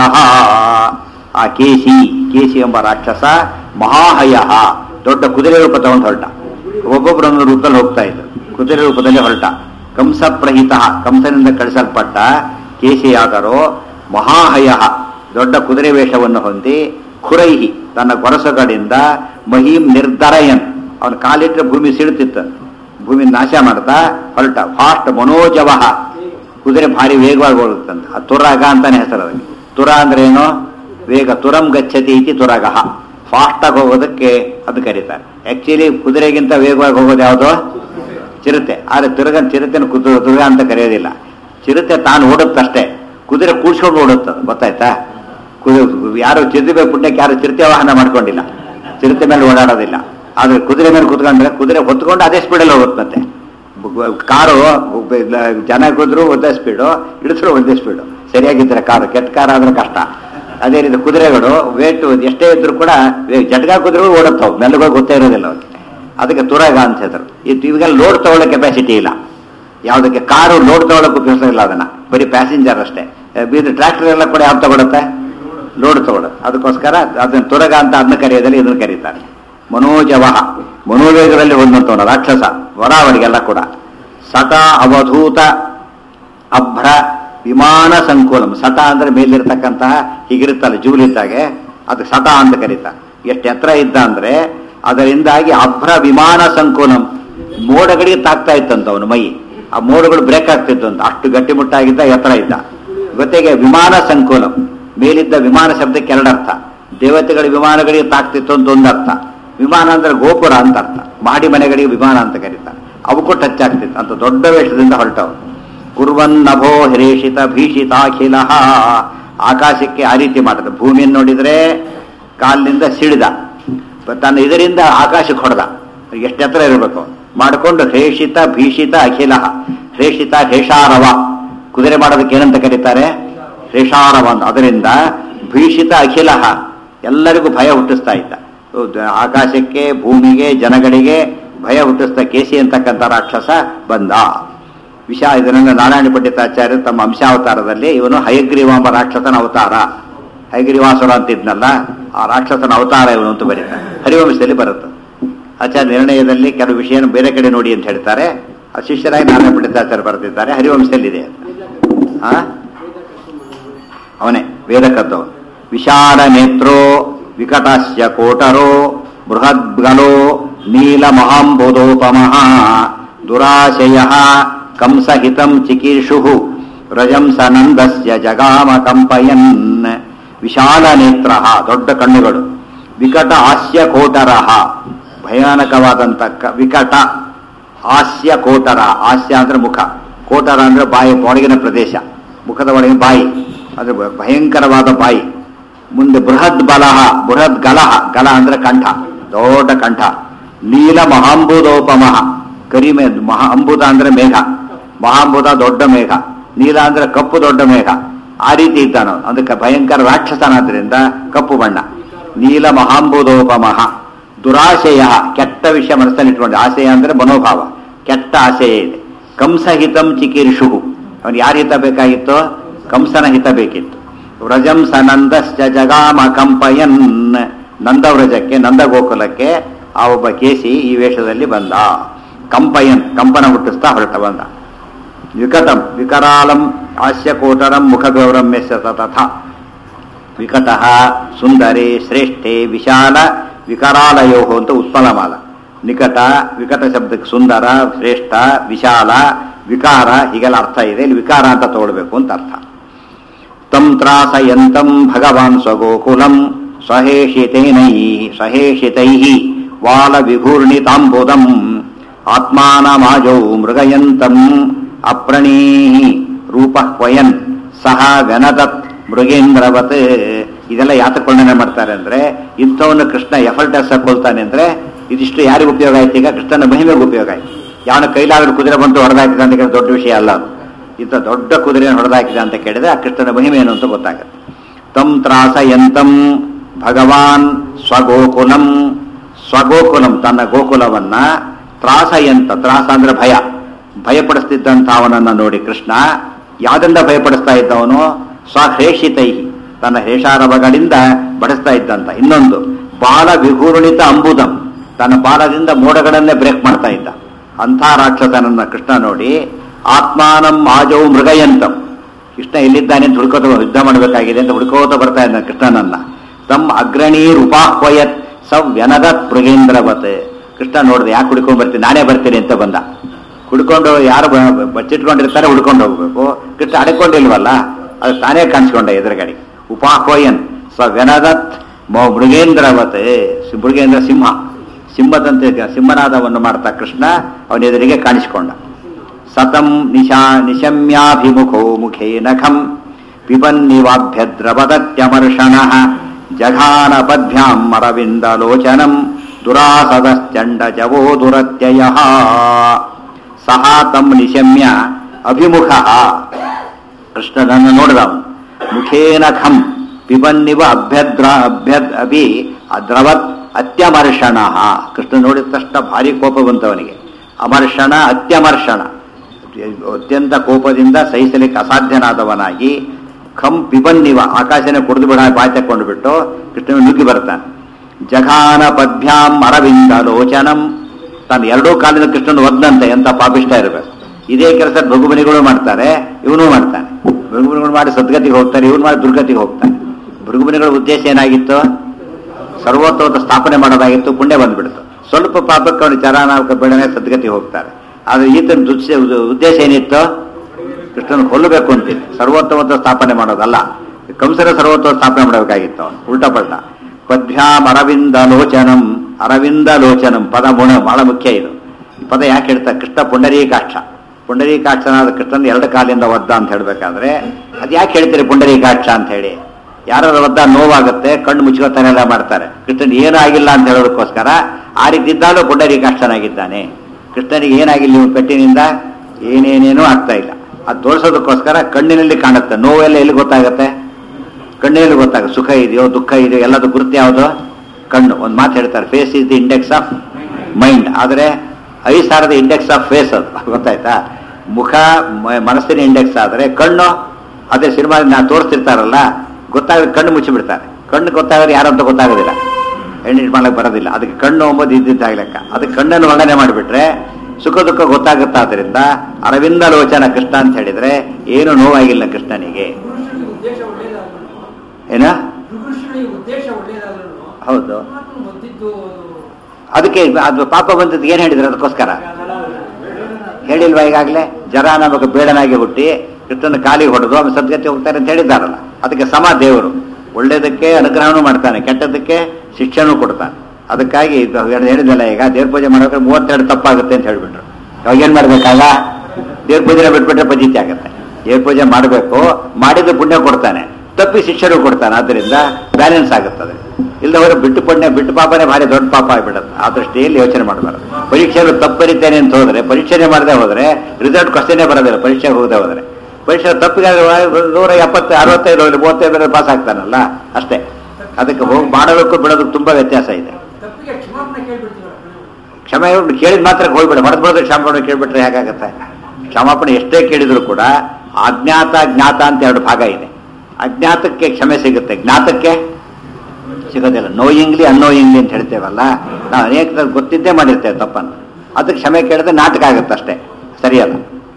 ಆ ಕೇಸಿ ಕೇಸಿ ಎಂಬ ರಾಕ್ಷಸ ಮಹಾಹಯ ದೊಡ್ಡ ಕುದುರೆ ರೂಪ ತಗೊಂಡು ಹೊರಟ ಒಬ್ಬೊಬ್ಬರೊಂದು ರೂಪದಲ್ಲಿ ಹೋಗ್ತಾ ಇದ್ರು ಕುದುರೆ ರೂಪದಲ್ಲಿ ಹೊರಟ ಕಂಸ ಪ್ರಹಿತ ಕಂಸನಿಂದ ಕಳಿಸಲ್ಪಟ್ಟ ಕೇಸಿಯಾದರೋ ಮಹಾಹಯ ದೊಡ್ಡ ಕುದುರೆ ವೇಷವನ್ನು ಹೊಂದಿ ಖುರೈಹಿ ತನ್ನ ಗೊರಸಗಳಿಂದ ಮಹೀಂ ನಿರ್ದರಯನ್ ಅವನ ಕಾಲಿಟ್ಟರೆ ಭೂಮಿ ಸಿಡುತ್ತಿತ್ತು ಭೂಮಿ ನಾಶ ಮಾಡ್ತಾ ಹೊರಟ ಫಾಸ್ಟ್ ಮನೋಜವ ಕುದುರೆ ಭಾರಿ ವೇಗವಾಗಿ ಹೋಗುತ್ತಂತ ಆ ತುರಗ ಅಂತಾನೆ ಹೆಸರು ಅದಕ್ಕೆ ತುರ ಅಂದ್ರೆ ಏನು ವೇಗ ತುರಂ ಗಚ್ಚತಿ ಇತಿ ತುರಗ ಫಾಸ್ಟ್ ಆಗಿ ಹೋಗೋದಕ್ಕೆ ಅದು ಕರೀತಾರೆ ಆಕ್ಚುಲಿ ಕುದುರೆಗಿಂತ ವೇಗವಾಗಿ ಹೋಗೋದು ಯಾವುದು ಚಿರತೆ ಆದರೆ ತಿರುಗ ಚಿರತೆನ ಕುದು ತುರ್ಗ ಅಂತ ಕರೆಯೋದಿಲ್ಲ ಚಿರತೆ ತಾನು ಓಡುತ್ತಷ್ಟೇ ಕುದುರೆ ಕೂಡ್ಸ್ಕೊಂಡು ಓಡುತ್ತದು ಗೊತ್ತಾಯ್ತಾ ಕುದುರೆ ಯಾರು ಚಿರತೆ ಪುಣ್ಯಕ್ಕೆ ಯಾರು ಚಿರತೆ ವಾಹನ ಮಾಡ್ಕೊಂಡಿಲ್ಲ ಚಿರತೆ ಮೇಲೆ ಓಡಾಡೋದಿಲ್ಲ ಆದ್ರೆ ಕುದುರೆ ಮೇಲೆ ಕುತ್ಕೊಂಡ್ರೆ ಕುದುರೆ ಹೊತ್ಕೊಂಡು ಅದೇ ಸ್ಪೀಡಲ್ಲಿ ಹೋಗುತ್ತೆ ಮತ್ತೆ ಬ- ಕಾರು ಬ- ಇಲ್ಲ, ಜನ ಕುದ್ರು ಒಂದೇ ಸ್ಪೀಡು ಹಿಡಿದ್ರು ಒಂದೇ ಸ್ಪೀಡು ಸರಿಯಾಗಿದ್ರೆ ಕಾರು ಕೆಟ್ಟ ಕಾರ್ ಆದ್ರೆ ಕಷ್ಟ ಅದೇ ರೀತಿ ಕುದುರೆಗಳು ವೇಟ್ ಎಷ್ಟೇ ಇದ್ರು ಕೂಡ ವೇ- ಜಟ್ಗ ಕುದುರೆ ಓಡುತ್ತವು ಮೆಲ್ಲಗೋಗಿ ಗೊತ್ತೇ ಇರೋದಿಲ್ಲ ಅವ್ರಿಗೆ ಅದಕ್ಕೆ ತುರಗ ಅಂತ ಹೇಳಿದ್ರು ಇದು ಇವಾಗ ಲೋಡ್ ತಗೊಳ್ಳೋ ಕೆಪಾಸಿಟಿ ಇಲ್ಲ ಯಾವುದಕ್ಕೆ ಕಾರು ಲೋಡ್ ತಗೊಳ್ಳೋಕೆ ಉಪಯೋಗಿಸೋದಿಲ್ಲ ಅದನ್ನ ಬರೀ ಪ್ಯಾಸೆಂಜರ್ ಅಷ್ಟೇ ಇದು ಟ್ರ್ಯಾಕ್ಟರ್ ಎಲ್ಲ ಕೂಡ ಯಾವ್ದು ತಗೊಳುತ್ತೆ ಲೋಡ್ ತಗೊಳುತ್ತೆ ಅದಕ್ಕೋಸ್ಕರ ಅದನ್ನ ತುರಗ ಅಂತ ಅದನ್ನ ಕರೆಯೋದಲ್ಲಿ ಇದನ್ನು ಕರೀತಾರೆ ಮನೋಜವಹ ಮನೋವೇಗದಲ್ಲಿ ಹೊಂದಂತವನ ರಾಕ್ಷಸ ವರಾವಳಿಗೆಲ್ಲ ಕೂಡ ಸತ ಅವಧೂತ ಅಭ್ರ ವಿಮಾನ ಸಂಕುಲಂ ಸತ ಅಂದ್ರೆ ಮೇಲಿರ್ತಕ್ಕಂತಹ ಹೀಗಿರುತ್ತಲ್ಲ ಜೂಲಿದ್ದಾಗೆ ಅದು ಸತ ಅಂತ ಕರೀತಾರೆ ಎಷ್ಟು ಎತ್ತರ ಇದ್ದ ಅಂದ್ರೆ ಅದರಿಂದಾಗಿ ಅಭ್ರ ವಿಮಾನ ಸಂಕುಲಂ ಮೋಡಗಳಿಗೆ ತಾಕ್ತಾ ಇತ್ತಂತ ಅವನು ಮೈ ಆ ಮೋಡಗಳು ಬ್ರೇಕ್ ಆಗ್ತಿತ್ತು ಅಂತ ಅಷ್ಟು ಗಟ್ಟಿಮುಟ್ಟಾಗಿದ್ದ ಎತ್ತರ ಇದ್ದ ಜೊತೆಗೆ ವಿಮಾನ ಸಂಕುಲಂ ಮೇಲಿದ್ದ ವಿಮಾನ ಶಬ್ದಕ್ಕೆ ಎರಡರ್ಥ ದೇವತೆಗಳ ವಿಮಾನಗಳಿಗೆ ತಾಕ್ತಿತ್ತು ಅಂತ ಒಂದರ್ಥ ವಿಮಾನ ಅಂದ್ರೆ ಗೋಪುರ ಅಂತ ಅರ್ಥ ಮಾಡಿ ಮನೆಗಳಿಗೆ ವಿಮಾನ ಅಂತ ಕರೀತಾರೆ ಅವಕ್ಕೂ ಟಚ್ ಆಗ್ತಿತ್ತು ಅಂತ ದೊಡ್ಡ ವೇಷದಿಂದ ಹೊರಟವು ಕುರ್ವನ್ ನಭೋ ಹಿರೇಷಿತ ಭೀಷಿತಾಖಿಲ ಆಕಾಶಕ್ಕೆ ಆ ರೀತಿ ಮಾಡಿದ ಭೂಮಿಯನ್ನು ನೋಡಿದ್ರೆ ಕಾಲಿನಿಂದ ಸಿಡಿದ ತನ್ನ ಇದರಿಂದ ಆಕಾಶಕ್ಕೆ ಹೊಡೆದ ಎಷ್ಟು ಎತ್ತರ ಇರಬೇಕು ಮಾಡಿಕೊಂಡು ಹ್ರೇಷಿತ ಭೀಷಿತ ಅಖಿಲ ಹ್ರೇಷಿತ ಹೇಷಾರವ ಕುದುರೆ ಮಾಡೋದಕ್ಕೆ ಏನಂತ ಕರೀತಾರೆ ಹೇಷಾರವ ಅಂತ ಅದರಿಂದ ಭೀಷಿತ ಅಖಿಲ ಎಲ್ಲರಿಗೂ ಭಯ ಹುಟ್ಟಿಸ್ತಾ ಇದ್ದ ಹೌದು, ಆಕಾಶಕ್ಕೆ ಭೂಮಿಗೆ ಜನಗಳಿಗೆ ಭಯ ಹುಟ್ಟಿಸ್ತಾ ಕೇಸಿ ಅಂತಕ್ಕಂಥ ರಾಕ್ಷಸ ಬಂದ ವಿಷ ಇದನ್ನ ನಾರಾಯಣ ಪಂಡಿತಾಚಾರ್ಯ ತಮ್ಮ ಅಂಶಾವತಾರದಲ್ಲಿ ಇವನು ಹಯಗ್ರೀವ ಎಂಬ ರಾಕ್ಷಸನ ಅವತಾರ ಹಯಗ್ರೀವಾಸುರ ಅಂತಿದ್ನಲ್ಲ ಆ ರಾಕ್ಷಸನ ಅವತಾರ ಇವನು ಅಂತ ಬರೀತಾರೆ ಹರಿವಂಶದಲ್ಲಿ ಬರುತ್ತೆ ಆಚಾರ್ಯ ನಿರ್ಣಯದಲ್ಲಿ ಕೆಲವು ವಿಷಯನ ಬೇರೆ ಕಡೆ ನೋಡಿ ಅಂತ ಹೇಳ್ತಾರೆ ಆ ಶಿಷ್ಯರಾಗಿ ನಾರಾಯಣ ಪಂಡಿತಾಚಾರ್ಯ ಬರೆದಿದ್ದಾರೆ ಹರಿವಂಶದಲ್ಲಿದೆ ಆ ಅವನೇ ವೇದಕದ್ದು ವಿಶಾಲ ನೇತ್ರೋ ವಿಕಟಸ್ಯ ಕೋಟರೋ ಬೃಹದ್ಗಲೋ ನೀಲ ಮಹಾಂಬೋಧೋಪಮಃ ದುರಾಶಯ ಕಂಸಹಿತಂ ಚಿಕೀರ್ಷು ರಜಂಸ ನಂದಸ್ಯ ಜಗಾಮ ಕಂಪಯನ್ ವಿಶಾಲ ನೇತ್ರ ದೊಡ್ಡ ಕಣ್ಣುಗಳು ವಿಕಟ ಹಾಸ್ಯ ಕೋಟರ ಭಯಾನಕವಾದಂತ ಕ- ವಿಕಟ ಹಾಸ್ಯ ಕೋಟರ ಹಾಸ್ಯ ಅಂದ್ರೆ ಮುಖ ಕೋಟರ ಅಂದ್ರೆ ಬಾಯಿ ಒಳಗಿನ ಪ್ರದೇಶ ಮುಖದ ಒಳಗಿನ ಬಾಯಿ ಅದು ಭ- ಭಯಂಕರವಾದ ಬಾಯಿ ಮುಂದೆ ಬೃಹದ್ ಬಲಹ ಬೃಹದ್ ಗಲಹ ಗಲ ಅಂದ್ರೆ ಕಂಠ ದೊಡ್ಡ ಕಂಠ ನೀಲ ಮಹಾಂಬುದೋಪಮಃ ಕರಿಮೆ ಮಹಾ ಅಂಬುದ ಅಂದ್ರೆ ಮೇಘ ಮಹಾಂಬುದ ದೊಡ್ಡ ಮೇಘ ನೀಲ ಅಂದ್ರೆ ಕಪ್ಪು ದೊಡ್ಡ ಮೇಘ ಆ ರೀತಿ ಇದ್ದಾನ ಅವ್ನು. ಅದಕ್ಕೆ ಭಯಂಕರ ರಾಕ್ಷಸನಾದ್ರಿಂದ ಕಪ್ಪು ಬಣ್ಣ ನೀಲ ಮಹಾಂಬುದೋಪಮಃ ದುರಾಶಯ ಕೆಟ್ಟ ವಿಷಯ ಮನಸ್ಸಲ್ಲಿ ಇಟ್ಕೊಂಡು ಆಶಯ ಅಂದ್ರೆ ಮನೋಭಾವ ಕೆಟ್ಟ ಆಶಯ ಇದೆ ಕಂಸಹಿತಂ ಚಿಕೀರ್ಷು ಅವನು ಯಾರ ಹಿತ ಬೇಕಾಗಿತ್ತು ಕಂಸನ ಹಿತ ಬೇಕಿತ್ತು ವ್ರಜಂ ಸ ನಂದಶ್ಚ ಜಗಾಮ ಕಂಪಯನ್ ನಂದವ್ರಜಕ್ಕೆ ನಂದಗೋಕುಲಕ್ಕೆ ಆ ಒಬ್ಬ ಕೇಸಿ ಈ ವೇಷದಲ್ಲಿ ಬಂದ ಕಂಪಯನ್ ಕಂಪನ ಹುಟ್ಟಿಸ್ತಾ ಹೊರಟ ಬಂದ ವಿಕಟಂ ವಿಕರಾಲಂ ಹಾಸ್ಯಕೋಟರಂ ಮುಖಗೌರಮ್ಯಸ್ಯ ತಥಾ ವಿಕಟ ಸುಂದರಿ ಶ್ರೇಷ್ಠೆ ವಿಶಾಲ ವಿಕರಾಲಯೋ ಅಂತ ಉತ್ಪಲಮಾಲ ನಿಕಟ ವಿಕಟ ಶಬ್ದಕ್ಕೆ ಸುಂದರ ಶ್ರೇಷ್ಠ ವಿಶಾಲ ವಿಕಾರ ಹೀಗೆಲ್ಲ ಅರ್ಥ ಇದೆ ಇಲ್ಲಿ ವಿಕಾರ ಅಂತ ತಗೊಳ್ಬೇಕು ಅಂತ ಅರ್ಥ ತಂ ತ್ರಾಸಯಂತಂ ಭಗವಾನ್ ಸ್ವಗೋಕುಲಂ ಸ್ವಹೇಷಿತೇನೈ ಸ್ವಹೇಷಿತೈ ವಾಲ ವಿಘೂರ್ಣಿತಾಂಬುದಂ ಆತ್ಮಾನಮಾಜೌ ಮೃಗಯಂತಂ ಅಪ್ರಣೀ ರೂಪ ಕ್ವಯನ್ ಸಹ ವ್ಯನದತ್ ಮೃಗೇಂದ್ರವತ್ ಇದೆಲ್ಲ ಯಾತಕ್ಕೆ ವರ್ಣನೆ ಮಾಡ್ತಾರೆ ಅಂದ್ರೆ ಇಂಥವನ್ನು ಕೃಷ್ಣ ಎಫರ್ಟಸ್ ಕೊಳ್ತಾನೆ ಅಂದ್ರೆ ಇದಿಷ್ಟು ಯಾರಿಗೆ ಉಪಯೋಗ ಆಯ್ತು ಈಗ ಕೃಷ್ಣನ ಮಹಿಮೆಗೆ ಉಪಯೋಗ ಆಯ್ತು ಯಾವನ ಕೈಲಾದ್ರೂ ಕುದುರೆ ಬಂತು ಹೊಡೆದಾಕಿದ ಅಂತ ಕೇಳಿದ್ರೆ ದೊಡ್ಡ ವಿಷಯ ಅಲ್ಲ ಅದು ಇಂಥ ದೊಡ್ಡ ಕುದುರೆಯನ್ನು ಹೊಡೆದಾಕಿದ ಅಂತ ಕೇಳಿದ್ರೆ ಆ ಕೃಷ್ಣನ ಮಹಿಮೆ ಏನು ಅಂತ ಗೊತ್ತಾಗುತ್ತೆ ತಂ ತ್ರಾಸಯಂತಂ ಭಗವಾನ್ ಸ್ವಗೋಕುಲಂ ಸ್ವಗೋಕುಲಂ ತನ್ನ ಗೋಕುಲವನ್ನ ತ್ರಾಸಯಂತ ತ್ರಾಸ ಅಂದ್ರೆ ಭಯ ಭಯಪಡಿಸ್ತಿದ್ದಂಥ ಅವನನ್ನ ನೋಡಿ ಕೃಷ್ಣ ಯಾವ್ದರಿಂದ ಭಯಪಡಿಸ್ತಾ ಇದ್ದವನು ಸ್ವಹೇಷಿತೈ ತನ್ನ ಹೇಷಾರವಗಳಿಂದ ಬಡಿಸ್ತಾ ಇದ್ದಂತ ಇನ್ನೊಂದು ಬಾಲ ವಿಘೂರ್ಣಿತ ಅಂಬುದಂ ತನ್ನ ಬಾಲದಿಂದ ಮೋಡಗಳನ್ನೇ ಬ್ರೇಕ್ ಮಾಡ್ತಾ ಇದ್ದ ಅಂಥ ರಾಕ್ಷಸನನ್ನ ಕೃಷ್ಣ ನೋಡಿ ಆತ್ಮಾನಂ ಆಜೌ ಮೃಗಯಂತಂ ಕೃಷ್ಣ ಎಲ್ಲಿದ್ದಾನೆ ಅಂತ ಹುಡ್ಕೋತ ಯುದ್ಧ ಮಾಡಬೇಕಾಗಿದೆ ಅಂತ ಹುಡ್ಕೋತ ಬರ್ತಾ ಇದ್ದ ಕೃಷ್ಣನನ್ನ ತಮ್ಮ ಅಗ್ರಣೀ ರೂಪಾಹ್ವಯತ್ ಸವ್ಯನದತ್ ಮೃಗೇಂದ್ರವತ್ ಕೃಷ್ಣ ನೋಡಿದೆ ಯಾಕೆ ಹುಡ್ಕೊಂಡ್ ಬರ್ತೀನಿ ನಾನೇ ಬರ್ತೀನಿ ಅಂತ ಬಂದ ಹುಡ್ಕೊಂಡು ಯಾರು ಬ- ಬಚ್ಚಿಟ್ಕೊಂಡಿರ್ತಾರೆ ಹುಡ್ಕೊಂಡು ಹೋಗ್ಬೇಕು ಕೃಷ್ಣ ಅಡ್ಕೊಂಡಿಲ್ವಲ್ಲ ಅದು ತಾನೇ ಕಾಣಿಸ್ಕೊಂಡ ಎದುರುಗಡೆ ಉಪಾಹ್ವಯನ್ ಸ ವ್ಯನದತ್ ಮೊ- ಮೃಗೇಂದ್ರವತ್ ಸಿ- ಮೃಗೇಂದ್ರ ಸಿಂಹ ಸಿಂಹದಂತೆ ಸಿಂಹನಾದವನ್ನು ಮಾಡ್ತಾ ಕೃಷ್ಣ ಅವನ ಎದುರಿಗೆ ಕಾಣಿಸಿಕೊಂಡ ಸತಂ ನಿಶಾ ನಿಶಮ್ಯಾಭಿಮುಖೋ ಮುಖೇ ನಖಂ ಪಿಬನ್ನಿವಾಭ್ಯದ್ರವದತ್ಯಮರ್ಷಣ ಜಘಾನ ಪದ್ಭ್ಯಾಂ ಅರವಿಂದಲೋಚನಂ ದುರಾಸದಶ್ಚಂಡ ಜವೋ ದುರತ್ಯಯ ಸಹ ತಮ್ ನಿಶಮ್ಯ ಅಭಿಮುಖ ಕೃಷ್ಣನನ್ನು ನೋಡಿದ ಅವನು ಮುಖೇನ ಖಂ ಪಿಬನ್ನಿವ ಅಭ್ಯದ್ರ ಅಭ್ಯದ್ ಅಭಿ ಅದ್ರವತ್ ಅತ್ಯಮರ್ಷಣ ಕೃಷ್ಣ ನೋಡಿದ ತಕ್ಷಣ ಭಾರಿ ಕೋಪ ಬಂತವನಿಗೆ ಅಮರ್ಷಣ ಅತ್ಯಮರ್ಷಣ ಅತ್ಯಂತ ಕೋಪದಿಂದ ಸಹಿಸಲಿಕ್ಕೆ ಅಸಾಧ್ಯನಾದವನಾಗಿ ಖಂ ಪಿಬನ್ನಿವ ಆಕಾಶನೇ ಕುಡಿದು ಬಿಡ ಬಾಯಿ ತಕೊಂಡು ಬಿಟ್ಟು ಕೃಷ್ಣನ ನುಗ್ಗಿ ಬರ್ತಾನೆ ಜಘಾನ ಪದ್ಭ್ಯಾಂ ಅರವಿಂದ ಲೋಚನಂ ತಾನು ಎರಡೂ ಕಾಲಿನ ಕೃಷ್ಣನ ಒದ್ದಂತೆ ಎಂತ ಪಾಪಿಷ್ಟ ಇರಬೇಕು ಇದೇ ಕೆಲಸ ಭೃಗುಮನಿಗಳು ಮಾಡ್ತಾರೆ ಇವನು ಮಾಡ್ತಾನೆ ಭೃಗುಮನಿಗಳು ಮಾಡಿ ಸದ್ಗತಿಗೆ ಹೋಗ್ತಾರೆ ಇವನು ಮಾಡಿ ದುರ್ಗತಿಗೆ ಹೋಗ್ತಾನೆ ಭೃಗುಮನಿಗಳ ಉದ್ದೇಶ ಏನಾಗಿತ್ತು ಸರ್ವೋತ್ತಮತ ಸ್ಥಾಪನೆ ಮಾಡೋದಾಗಿತ್ತು ಪುಣ್ಯ ಬಂದ್ಬಿಡ್ತು ಸ್ವಲ್ಪ ಪಾಪಕ್ಕೆ ಅವನು ಚರಾನಾಲ್ಕ ಬೆಳನೆ ಸದ್ಗತಿಗೆ ಹೋಗ್ತಾರೆ ಆದ್ರೆ ಈತನ ದುಶ್ಯ ಉದ್ದೇಶ ಏನಿತ್ತು ಕೃಷ್ಣನ ಕೊಲ್ಲಬೇಕು ಅಂತಿತ್ತು ಸರ್ವೋತ್ತಮತ ಸ್ಥಾಪನೆ ಮಾಡೋದಲ್ಲ ಕಂಸರ ಸರ್ವೋತ್ತಮ ಸ್ಥಾಪನೆ ಮಾಡಬೇಕಾಗಿತ್ತು ಅವನು ಉಲ್ಟಾ ಪಲ್ಟ ಪದ್ಭ್ಯಾಂ ಅರವಿಂದ ಲೋಚನಂ ಅರವಿಂದ ಲೋಚನಂ ಪದ ಗುಣ ಬಹಳ ಮುಖ್ಯ ಇದು ಈ ಪದ ಯಾಕೆ ಹೇಳ್ತಾರೆ ಕೃಷ್ಣ ಪುಂಡರೀಕಾಕ್ಷ ಪುಂಡರೀಕಾಕ್ಷನಾದ ಕೃಷ್ಣನ್ ಎರಡು ಕಾಲಿಂದ ಒದ್ದ ಅಂತ ಹೇಳ್ಬೇಕಾದ್ರೆ ಅದು ಯಾಕೆ ಹೇಳ್ತೀರಿ ಪುಂಡರೀಕಾಕ್ಷ ಅಂತ ಹೇಳಿ ಯಾರು ಒದ್ದ ನೋವಾಗುತ್ತೆ ಕಣ್ಣು ಮುಚ್ಕೋತಾನೆಲ್ಲ ಮಾಡ್ತಾರೆ ಕೃಷ್ಣನ್ ಏನೂ ಆಗಿಲ್ಲ ಅಂತ ಹೇಳೋದಕ್ಕೋಸ್ಕರ ಆ ರೀತಿ ಇದ್ದಾலும் ಪುಂಡರೀಕಾಕ್ಷನಾಗಿದ್ದಾನೆ ಕೃಷ್ಣನಿಗೆ ಏನಾಗಿಲ್ಲ ನೀವು ಪೆಟ್ಟಿನಿಂದ ಏನೇನೇನೂ ಆಗ್ತಾ ಇಲ್ಲ ಅದು ತೋರಿಸೋದಕ್ಕೋಸ್ಕರ ಕಣ್ಣಿನಲ್ಲಿ ಕಾಣುತ್ತೆ ನೋವೆಲ್ಲ ಎಲ್ಲಿ ಗೊತ್ತಾಗುತ್ತೆ ಕಣ್ಣಿನಲ್ಲಿ ಗೊತ್ತಾಗುತ್ತೆ ಸುಖ ಇದೆಯೋ ದುಃಖ ಇದೆಯೋ ಎಲ್ಲದು ಗುರುತು ಯಾವುದು ಕಣ್ಣು ಒಂದು ಮಾತು ಹೇಳ್ತಾರೆ face is the index of mind ಆದರೆ ಐದು ಸಾವಿರದ ಇಂಡೆಕ್ಸ್ ಆಫ್ ಫೇಸ್ ಅದು ಗೊತ್ತಾಯ್ತಾ ಮುಖ ಮ- ಮನಸ್ಸಿನ ಇಂಡೆಕ್ಸ್ ಆದರೆ ಕಣ್ಣು ಅದೇ ಸಿನಿಮಾ ನಾವು ತೋರಿಸ್ತಿರ್ತಾರಲ್ಲ ಗೊತ್ತಾಗ ಕಣ್ಣು ಮುಚ್ಚಿಬಿಡ್ತಾರೆ ಕಣ್ಣು ಗೊತ್ತಾಗೋದು ಯಾರಂತ ಗೊತ್ತಾಗೋದಿಲ್ಲ ಎಣ್ಣಿಟ್ ಮಾಡಕ್ಕೆ ಬರೋದಿಲ್ಲ ಅದಕ್ಕೆ ಕಣ್ಣು ಎಂಬುದು ಇದ್ದಿದ್ದಾಗ್ಲೆಕ್ಕ ಅದಕ್ಕೆ ಕಣ್ಣನ್ನು ವರ್ಣನೆ ಮಾಡಿಬಿಟ್ರೆ ಸುಖ ದುಃಖ ಗೊತ್ತಾಗುತ್ತಾದ್ರಿಂದ ಅರವಿಂದ ಲೋಚನ ಕೃಷ್ಣ ಅಂತ ಹೇಳಿದ್ರೆ ಏನು ನೋವಾಗಿಲ್ಲ ಕೃಷ್ಣನಿಗೆ ಋಷಿಗಳಿಗೆ ಉದ್ದೇಶ ಒಳ್ಳೇದಾದ್ರು ಏನ ಋಷಿಗಳಿಗೆ ಉದ್ದೇಶ ಒಳ್ಳೇದಾದ್ರು ಹೌದು ಮೊದ್ದಿದ್ದು ಅದಕ್ಕೆ ಅದು ಪಾಪ ಬಂದದ್ದು ಏನು ಹೇಳಿದ್ರು ಅದಕ್ಕೋಸ್ಕರ ಹೇಳಿಲ್ವಾ ಈಗಾಗಲೇ ಜರ ನಮಗೆ ಬೇಡನಾಗಿ ಹುಟ್ಟಿ ಕೃಷ್ಣನ ಕಾಲಿಗೆ ಹೊಡೆದು ಆಮೇಲೆ ಸದ್ಗತಿ ಹೋಗ್ತಾರೆ ಅಂತ ಹೇಳಿದ್ದಾರಲ್ಲ ಅದಕ್ಕೆ ಸಮ ದೇವರು ಒಳ್ಳೇದಕ್ಕೆ ಅನುಗ್ರಹನೂ ಮಾಡ್ತಾನೆ ಕೆಟ್ಟದಕ್ಕೆ ಶಿಕ್ಷೆನೂ ಕೊಡ್ತಾನೆ ಅದಕ್ಕಾಗಿ ಇದು ಹೇಳಿದಲ್ಲ ಈಗ ದೇವ್ರ ಪೂಜೆ ಮಾಡೋಕೆ ಮೂವತ್ತೆರಡು ತಪ್ಪಾಗುತ್ತೆ ಅಂತ ಹೇಳ್ಬಿಟ್ರು ಅವಾಗ ಏನ್ ಮಾಡ್ಬೇಕಾಗ ದೇವ್ರ ಪೂಜೆ ಬಿಟ್ಬಿಟ್ರೆ ಪದ್ಧತಿ ಆಗುತ್ತೆ ದೇವ್ರ ಪೂಜೆ ಮಾಡಬೇಕು ಮಾಡಿದ ಪುಣ್ಯ ಕೊಡ್ತಾನೆ ತಪ್ಪಿ ಶಿಕ್ಷೆನೂ ಕೊಡ್ತಾನೆ ಆದ್ದರಿಂದ ಬ್ಯಾಲೆನ್ಸ್ ಆಗುತ್ತದೆ ಇಲ್ಲದ ಹೋದ್ರೆ ಬಿಟ್ಟು ಪುಣ್ಯ ಬಿಟ್ಟು ಪಾಪನೇ ಭಾರಿ ದೊಡ್ಡ ಪಾಪ ಆಗಿಬಿಡುತ್ತೆ ಆ ದೃಷ್ಟಿಯಲ್ಲಿ ಯೋಚನೆ ಮಾಡಬಾರ್ದು ಪರೀಕ್ಷೆಯಲ್ಲಿ ತಪ್ಪು ಬರೀತೇನೆ ಅಂತ ಹೋದ್ರೆ ಪರೀಕ್ಷೆನೇ ಮಾಡದೆ ಹೋದ್ರೆ ರಿಸಲ್ಟ್ ಕ್ವಶನೇ ಬರೋದಿಲ್ಲ ಪರೀಕ್ಷೆಗೆ ಹೋಗದೆ ಹೋದ್ರೆ ಪರೀಕ್ಷೆ ತಪ್ಪಿಗೆ ನೂರ ಎಪ್ಪತ್ತು ಅರವತ್ತೈದು ಹೋಗ್ಲಿ ಮೂವತ್ತೈದರಲ್ಲಿ ಪಾಸ್ ಆಗ್ತಾನಲ್ಲ ಅಷ್ಟೇ ಅದಕ್ಕೆ ಹೋಗಿ ಮಾಡೋದಕ್ಕೂ ಬಿಡೋದಕ್ಕೆ ತುಂಬಾ ವ್ಯತ್ಯಾಸ ಇದೆ ತಪ್ಪಿಗೆ ಕ್ಷಮಾಪಣೆ ಕೇಳ್ಬಿಡ್ತೀವಲ್ಲ ಕ್ಷಮೆ ಕೇಳಿದ ಮಾತ್ರ ಹೋಗ್ಬೇಡ ಹೊಡೆದು ಬರೋದು ಕ್ಷಮಾಪಣೆ ಕೇಳ್ಬಿಟ್ರೆ ಹೇಗಾಗತ್ತೆ ಕ್ಷಮಾಪಣೆ ಎಷ್ಟೇ ಕೇಳಿದ್ರು ಕೂಡ ಅಜ್ಞಾತ ಜ್ಞಾತ ಅಂತ ಎರಡು ಭಾಗ ಇದೆ ಅಜ್ಞಾತಕ್ಕೆ ಕ್ಷಮೆ ಸಿಗುತ್ತೆ ಜ್ಞಾತಕ್ಕೆ ಸಿಗೋದಿಲ್ಲ ನೋಯಿಂಗ್ಲಿ ಅನ್ನೋಯಿಂಗ್ಲಿ ಅಂತ ಹೇಳ್ತೇವಲ್ಲ ನಾವು ಅನೇಕ ಸಲ ಗೊತ್ತಿದ್ದೇ ಮಾಡಿರ್ತೇವೆ ತಪ್ಪನ್ನು ಅದಕ್ಕೆ ಕ್ಷಮೆ ಕೇಳಿದ್ರೆ ನಾಟಕ ಆಗುತ್ತೆ ಅಷ್ಟೇ ಸರಿಯಲ್ಲ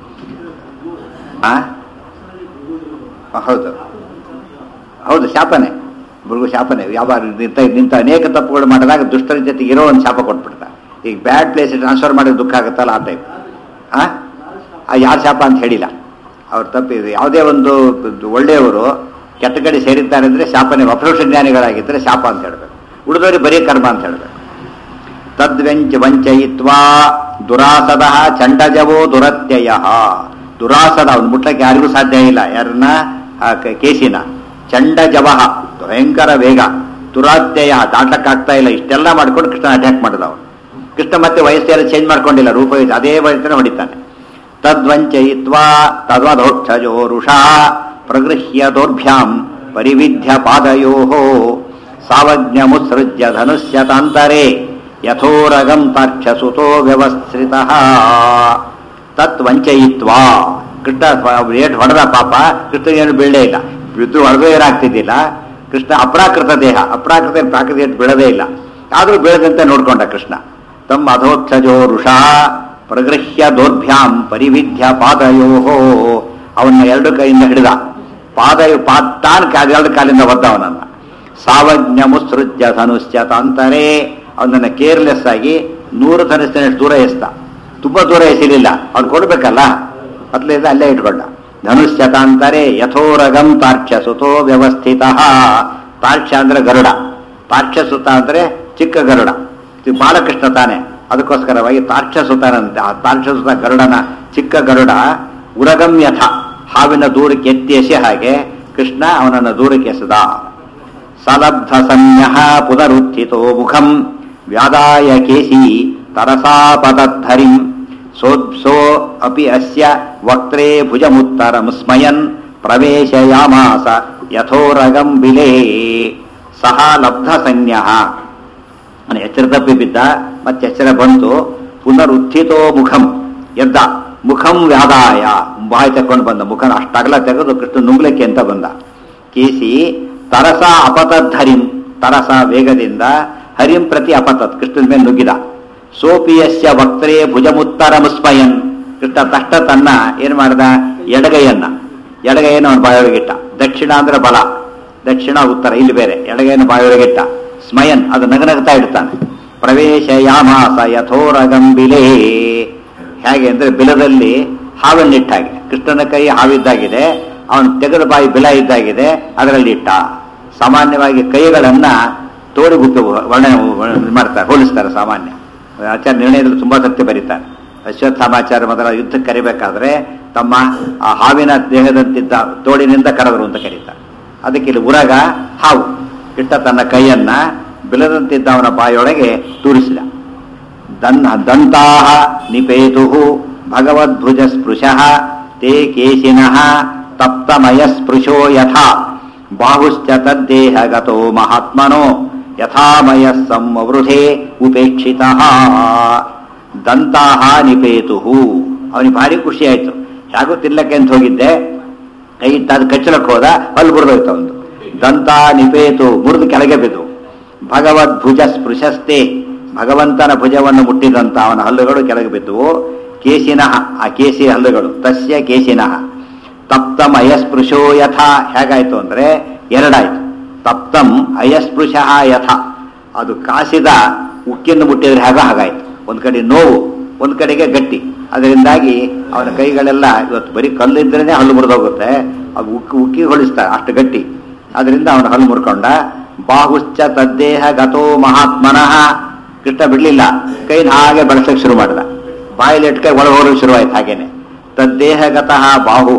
ಆ ಆ, ಹೌದು ಹೌದು ಶಾಪನೆ ಬುಡುಗು ಶಾಪನೆ ಯಾವ ನಿಂತ ನಿಂತ ಅನೇಕ ತಪ್ಪುಗಳು ಮಾಡಿದಾಗ ದುಷ್ಟರ ಜೊತೆಗೆ ಇರೋ ಒಂದು ಶಾಪ ಕೊಟ್ಬಿಡ್ತಾರೆ ಈಗ ಬ್ಯಾಡ್ ಪ್ಲೇಸ್ ಟ್ರಾನ್ಸ್ಫರ್ ಮಾಡಿದ್ರೆ ದುಃಖ ಆಗುತ್ತಲ್ಲ ಆ ಟೈಪ್ ಆ ಯಾರ ಶಾಪ ಅಂತ ಹೇಳಿಲ್ಲ ಅವ್ರ ತಪ್ಪಿದೆ ಯಾವುದೇ ಒಂದು ಒಳ್ಳೆಯವರು ಕೆಟ್ಟ ಕಡೆ ಸೇರಿದ್ದಾರೆ ಅಂದ್ರೆ ಶಾಪನೆ ಅಪರೋಕ್ಷ ಜ್ಞಾನಿಗಳಾಗಿದ್ದರೆ ಶಾಪ ಅಂತ ಹೇಳ್ಬೇಕು ಉಳಿದವರಿಗೆ ಬರೀ ಕರ್ಮ ಅಂತ ಹೇಳ್ಬೇಕು ತದ್ವೆಂಚ ವಂಚಯಿತ್ವಾ ದುರಾಸದ ಚಂಡಜವೋ ದುರತ್ಯಯ ದುರಾಸದ ಅವ್ನು ಮುಟ್ಲಕ್ಕೆ ಯಾರಿಗೂ ಸಾಧ್ಯ ಇಲ್ಲ ಯಾರನ್ನ ಆ ಕ- ಕೇಸಿನ ಚಂಡಜವ ಭಯಂಕರ ವೇಗ ದುರಾತ್ಯಯ ದಾಟಕ್ಕಾಗ್ತಾ ಇಲ್ಲ ಇಷ್ಟೆಲ್ಲ ಮಾಡ್ಕೊಂಡು ಕೃಷ್ಣ ಅಟ್ಯಾಕ್ ಮಾಡಿದ ಅವನು ಕೃಷ್ಣ ಮತ್ತೆ ವಯಸ್ಸೆಲ್ಲ ಚೇಂಜ್ ಮಾಡ್ಕೊಂಡಿಲ್ಲ ರೂಪ ಇದೆ, ಅದೇ ವಯಸ್ಸನ್ನು ಹೊಡಿತಾನೆ ತದ್ವಂಚಯಿತ್ವಾ ತದ್ವಧೋಕ್ಷಜೋ ರುಷಾ ಪ್ರಗೃಹ್ಯ ದೌರ್ಭ್ಯಾಂ ಪರಿವಿಧ್ಯ ಪಾದಯೋ ಸಾವಜ್ಞ ಮುತ್ಸೃಜ್ಯ ಧನುಷ್ಯ ತಾಂತರೆ ಯಥೋರಗಂ ತಾಕ್ಷಸುತೋ ವ್ಯವಸ್ಥಿತ ತತ್ ವಂಚಯಿತ್ವಾ ಕೃಷ್ಣ ಏಟ್ ಹೊಡೆದ ಪಾಪ ಕೃಷ್ಣಗೇನು ಬೀಳೇ ಇಲ್ಲ ಬಿದ್ದು ಹೊಡೆದು ಏನಾಗ್ತಿದ್ದಿಲ್ಲ ಕೃಷ್ಣ ಅಪ್ರಾಕೃತ ದೇಹ ಅಪ್ರಾಕೃತ ಪ್ರಾಕೃತ ಏಟ್ ಬೀಳದೇ ಇಲ್ಲ ಆದ್ರೂ ಬೀಳದಂತೆ ನೋಡ್ಕೊಂಡ ಕೃಷ್ಣ ತಮ್ಮ ಅಧೋಕ್ಷಜೋ ರುಷಾ ಪ್ರಗೃಹ್ಯ ದೌರ್ಭ್ಯಾಂ ಪರಿವಿಧ್ಯ ಪಾದಯೋ ಅವನ್ನ ಎರಡು ಕೈಯಿಂದ ಹಿಡಿದ ಪಾದಯು ಪಾ ತಾನ್ ಕಾ- ಎರಡು ಕಾಲಿಂದ ಒದ್ದ ಅವನನ್ನ ಸಾವಜ್ಞ ಮುತ್ಸೃಜ್ಯ ಧನುಷ್ಯ ತಾಂತರೇ ಅವನನ್ನ ಕೇರ್ಲೆಸ್ ಆಗಿ ನೂರು ಧನುಷ್ಯನಷ್ಟು ದೂರ ಎಸ್ತ ತುಂಬಾ ದೂರ ಎಸಿಲಿಲ್ಲ ಅವ್ನು ಕೊಡ್ಬೇಕಲ್ಲ ಮೊದಲಿಂದ ಅಲ್ಲೇ ಇಟ್ಕೊಂಡ ಧನುಷ್ಯ ತಾಂತರೇ ಯಥೋರಗಂ ತಾರ್ಕ್ಷ್ಯ ಸುತೋ ವ್ಯವಸ್ಥಿತ ತಾರ್ಕ್ಷ್ಯ ಅಂದ್ರೆ ಗರುಡ ತಾರ್ಕ್ಷ್ಯಸುತ ಅಂದ್ರೆ ಚಿಕ್ಕ ಗರುಡ ಇದು ಬಾಲಕೃಷ್ಣ ತಾನೆ ಅದಕ್ಕೋಸ್ಕರವಾಗಿ ತಾರ್ಕ್ಷಸುತನಂತೆ ಆ ತಾರ್ಕ್ಷಸುತ ಗರುಡನ ಚಿಕ್ಕ ಗರುಡ ಉರಗಂ ಯಥ ಹಾವಿನ ದೂರಕ್ಕೆ ಎತ್ತಿ ಎಸೆ ಹಾಗೆ ಕೃಷ್ಣ ಅವನನ್ನು ದೂರಕ್ಕೆ ಎಸೆದ ಸಲಬ್ಧ ಸನ್ಯ ಪುನರುತ್ಥಿತೋ ಮುಖಂ ವ್ಯಾದಾಯ ಕೇಸಿ ತರಸಾಪದಧರಿಂ ಸೋತ್ಸೋ ಅಪಿ ಅಸ್ಯ ವಕ್ತ್ರೇ ಭುಜಮುತ್ತರಂ ಸ್ಮಯನ್ ಪ್ರವೇಶಯಾಮಾಸ ಯಥೋರಗಂ ಬಿಲೇ ಸಹ ಲಬ್ಧ ಸಂಜ್ಞಃ ಅವನು ಎಚ್ಚರ ತಪ್ಪಿ ಬಿದ್ದ ಮತ್ತೆ ಎಚ್ಚರ ಬಂತು ಪುನರುತ್ಥಿತೋ ಮುಖಂ ಎದ್ದ ಮುಖಂ ವ್ಯಾದಾಯ ಬಾಯಿ ತಕೊಂಡು ಬಂದ ಮುಖನ ಅಷ್ಟಗಲ ತೆಗೆದು ಕೃಷ್ಣ ನುಂಗ್ಲಿಕ್ಕೆ ಅಂತ ಬಂದ ಕೇಸಿ ತರಸ ಅಪತತ್ ಹರಿಂ ತರಸ ವೇಗದಿಂದ ಹರಿಂ ಪ್ರತಿ ಅಪತತ್ ಕೃಷ್ಣನ ಮೇಲೆ ನುಗ್ಗಿದ ಸೋಪಿಯಸ್ಯ ವಕ್ತ್ರೇ ಭುಜಮುತ್ತರ ಮುಸ್ಮಯನ್ ಕೃಷ್ಣ ತಷ್ಟ ತನ್ನ ಏನ್ ಮಾಡ್ದ ಎಡಗೈಯನ್ನ ಎಡಗೈಯನ್ನು ಅವನು ಬಾಯೊಳಗಿಟ್ಟ ದಕ್ಷಿಣ ಅಂದ್ರೆ ಬಲ ದಕ್ಷಿಣ ಉತ್ತರ ಇಲ್ಲಿ ಬೇರೆ ಎಡಗೈಯನ್ನು ಬಾಯೊಳಗಿಟ್ಟ ಸ್ಮಯನ್ ಅದು ನಗನಗ್ತಾ ಇಡ್ತಾನೆ ಪ್ರವೇಶ ಯಾಮಾಸ ಯಥೋರಗಂಬಿಲೇ ಹೇಗೆ ಅಂದ್ರೆ ಬಿಲದಲ್ಲಿ ಹಾವನ್ನಿಟ್ಟ ಹಾಗೆ ಕೃಷ್ಣನ ಕೈ ಹಾವಿದ್ದಾಗಿದೆ ಅವನು ತೆಗೆದ ಬಾಯಿ ಬಿಲ ಇದ್ದಾಗಿದೆ ಅದರಲ್ಲಿ ಇಟ್ಟ ಸಾಮಾನ್ಯವಾಗಿ ಕೈಗಳನ್ನ ತೋಡಿ ಗುಪ್ಪಿ ವರ್ಣನೆ ವರ್ಣನೆ ಮಾಡ್ತಾರೆ ಹೋಲಿಸ್ತಾರೆ ಸಾಮಾನ್ಯ ಆಚಾರ್ಯ ನಿರ್ಣಯದಲ್ಲಿ ತುಂಬಾ ಸತ್ಯ ಬರೀತಾರೆ ಅಶ್ವತ್ಥಾಮಾಚಾರ್ಯ ಮೊದಲ ಯುದ್ಧಕ್ಕೆ ಕರಿಬೇಕಾದ್ರೆ ತಮ್ಮ ಆ ಹಾವಿನ ದೇಹದಂತಿದ್ದ ತೋಳಿನಿಂದ ಕರೆದರು ಅಂತ ಕರೀತಾರೆ ಅದಕ್ಕೆ ಇಲ್ಲಿ ಉರಗ ಹಾವು ಇಟ್ಟ ತನ್ನ ಕೈಯನ್ನ ಬಿಲದಂತಿದ್ದ ಅವನ ಬಾಯೊಳಗೆ ತೂರಿಸಿದ ದನ್ ದಂತಾಹ ನಿಪೇತು ಭಗವದ್ಭುಜ ಸ್ಪೃಶಃ ತೇ ಕೇಶಿನಃ ತಪ್ತಮಯ ಸ್ಪೃಶೋ ಯಥಾ ಬಾಹುಶ್ಚ ತದ್ದೇಹ ಗತೋ ಮಹಾತ್ಮನೋ ಯಥಾಮಯ ಸಂವೃಧೆ ಉಪೇಕ್ಷಿತ ದಂತಾಹ ನಿಪೇತು ಅವನಿಗೆ ಭಾರಿ ಖುಷಿ ಆಯ್ತು ಹೇಗೂ ತಿನ್ನಕ್ಕೆ ಅಂತ ಹೋಗಿದ್ದೆ ಕೈ ಇಟ್ಟ ಅದು ಕಚ್ಚಲಕ್ಕೆ ಹೋದ ಹಲ್ಲು ಮುರಿದೋಯ್ತು ಅವನು ದಂತ ನಿಪೇತು ಮುರಿದು ಕೆಳಗೆ ಬಿದ್ದು ಭಗವದ್ ಭುಜ ಸ್ಪೃಶಸ್ತೆ ಭಗವಂತನ ಭುಜವನ್ನು ಮುಟ್ಟಿದಂತ ಅವನ ಹಲ್ಲುಗಳು ಕೆಳಗೆ ಬಿದ್ದುವು ಕೇಸಿನಃ ಆ ಕೇಸಿ ಹಲ್ಲುಗಳು ತಸ್ಯ ಕೇಸಿನಃ ತಪ್ತಂ ಅಯಸ್ಪೃಶೋ ಯಥ ಹೇಗಾಯ್ತು ಅಂದ್ರೆ ಎರಡಾಯ್ತು ತಪ್ತಂ ಅಯಸ್ಪೃಶ ಯಥ ಅದು ಕಾಸಿದ ಉಕ್ಕಿಯನ್ನು ಮುಟ್ಟಿದ್ರೆ ಹೇಗೋ ಹಾಗಾಯ್ತು ಒಂದ್ ಕಡೆ ನೋವು ಒಂದ್ ಕಡೆಗೆ ಗಟ್ಟಿ ಅದರಿಂದಾಗಿ ಅವನ ಕೈಗಳೆಲ್ಲ ಇವತ್ತು ಬರೀ ಕಲ್ಲಿದ್ರೇನೆ ಹಲ್ಲು ಮುರಿದೋಗುತ್ತೆ ಅದು ಉಕ್ಕಿ ಉಕ್ಕಿ ಹೊಳಿಸ್ತಾರೆ ಅಷ್ಟು ಗಟ್ಟಿ ಅದರಿಂದ ಅವನ ಹಲ್ಲು ಮುರ್ಕೊಂಡ ಬಾಹುಶ್ಚ ತದ್ದೇಹ ಗತೋ ಮಹಾತ್ಮನಃ ಕೃಷ್ಣ ಬಿಡ್ಲಿಲ್ಲ ಕೈನ ಹಾಗೆ ಬಳಸಕ್ಕೆ ಶುರು ಮಾಡಿದ ಬಾಯಲ್ಲಿ ಇಟ್ಕೈ ಒಳ ಹೋಗಲು ಶುರುವಾಯ್ತು ಹಾಗೇನೆ ತದ್ದೇಹಗತಃ ಬಾಹು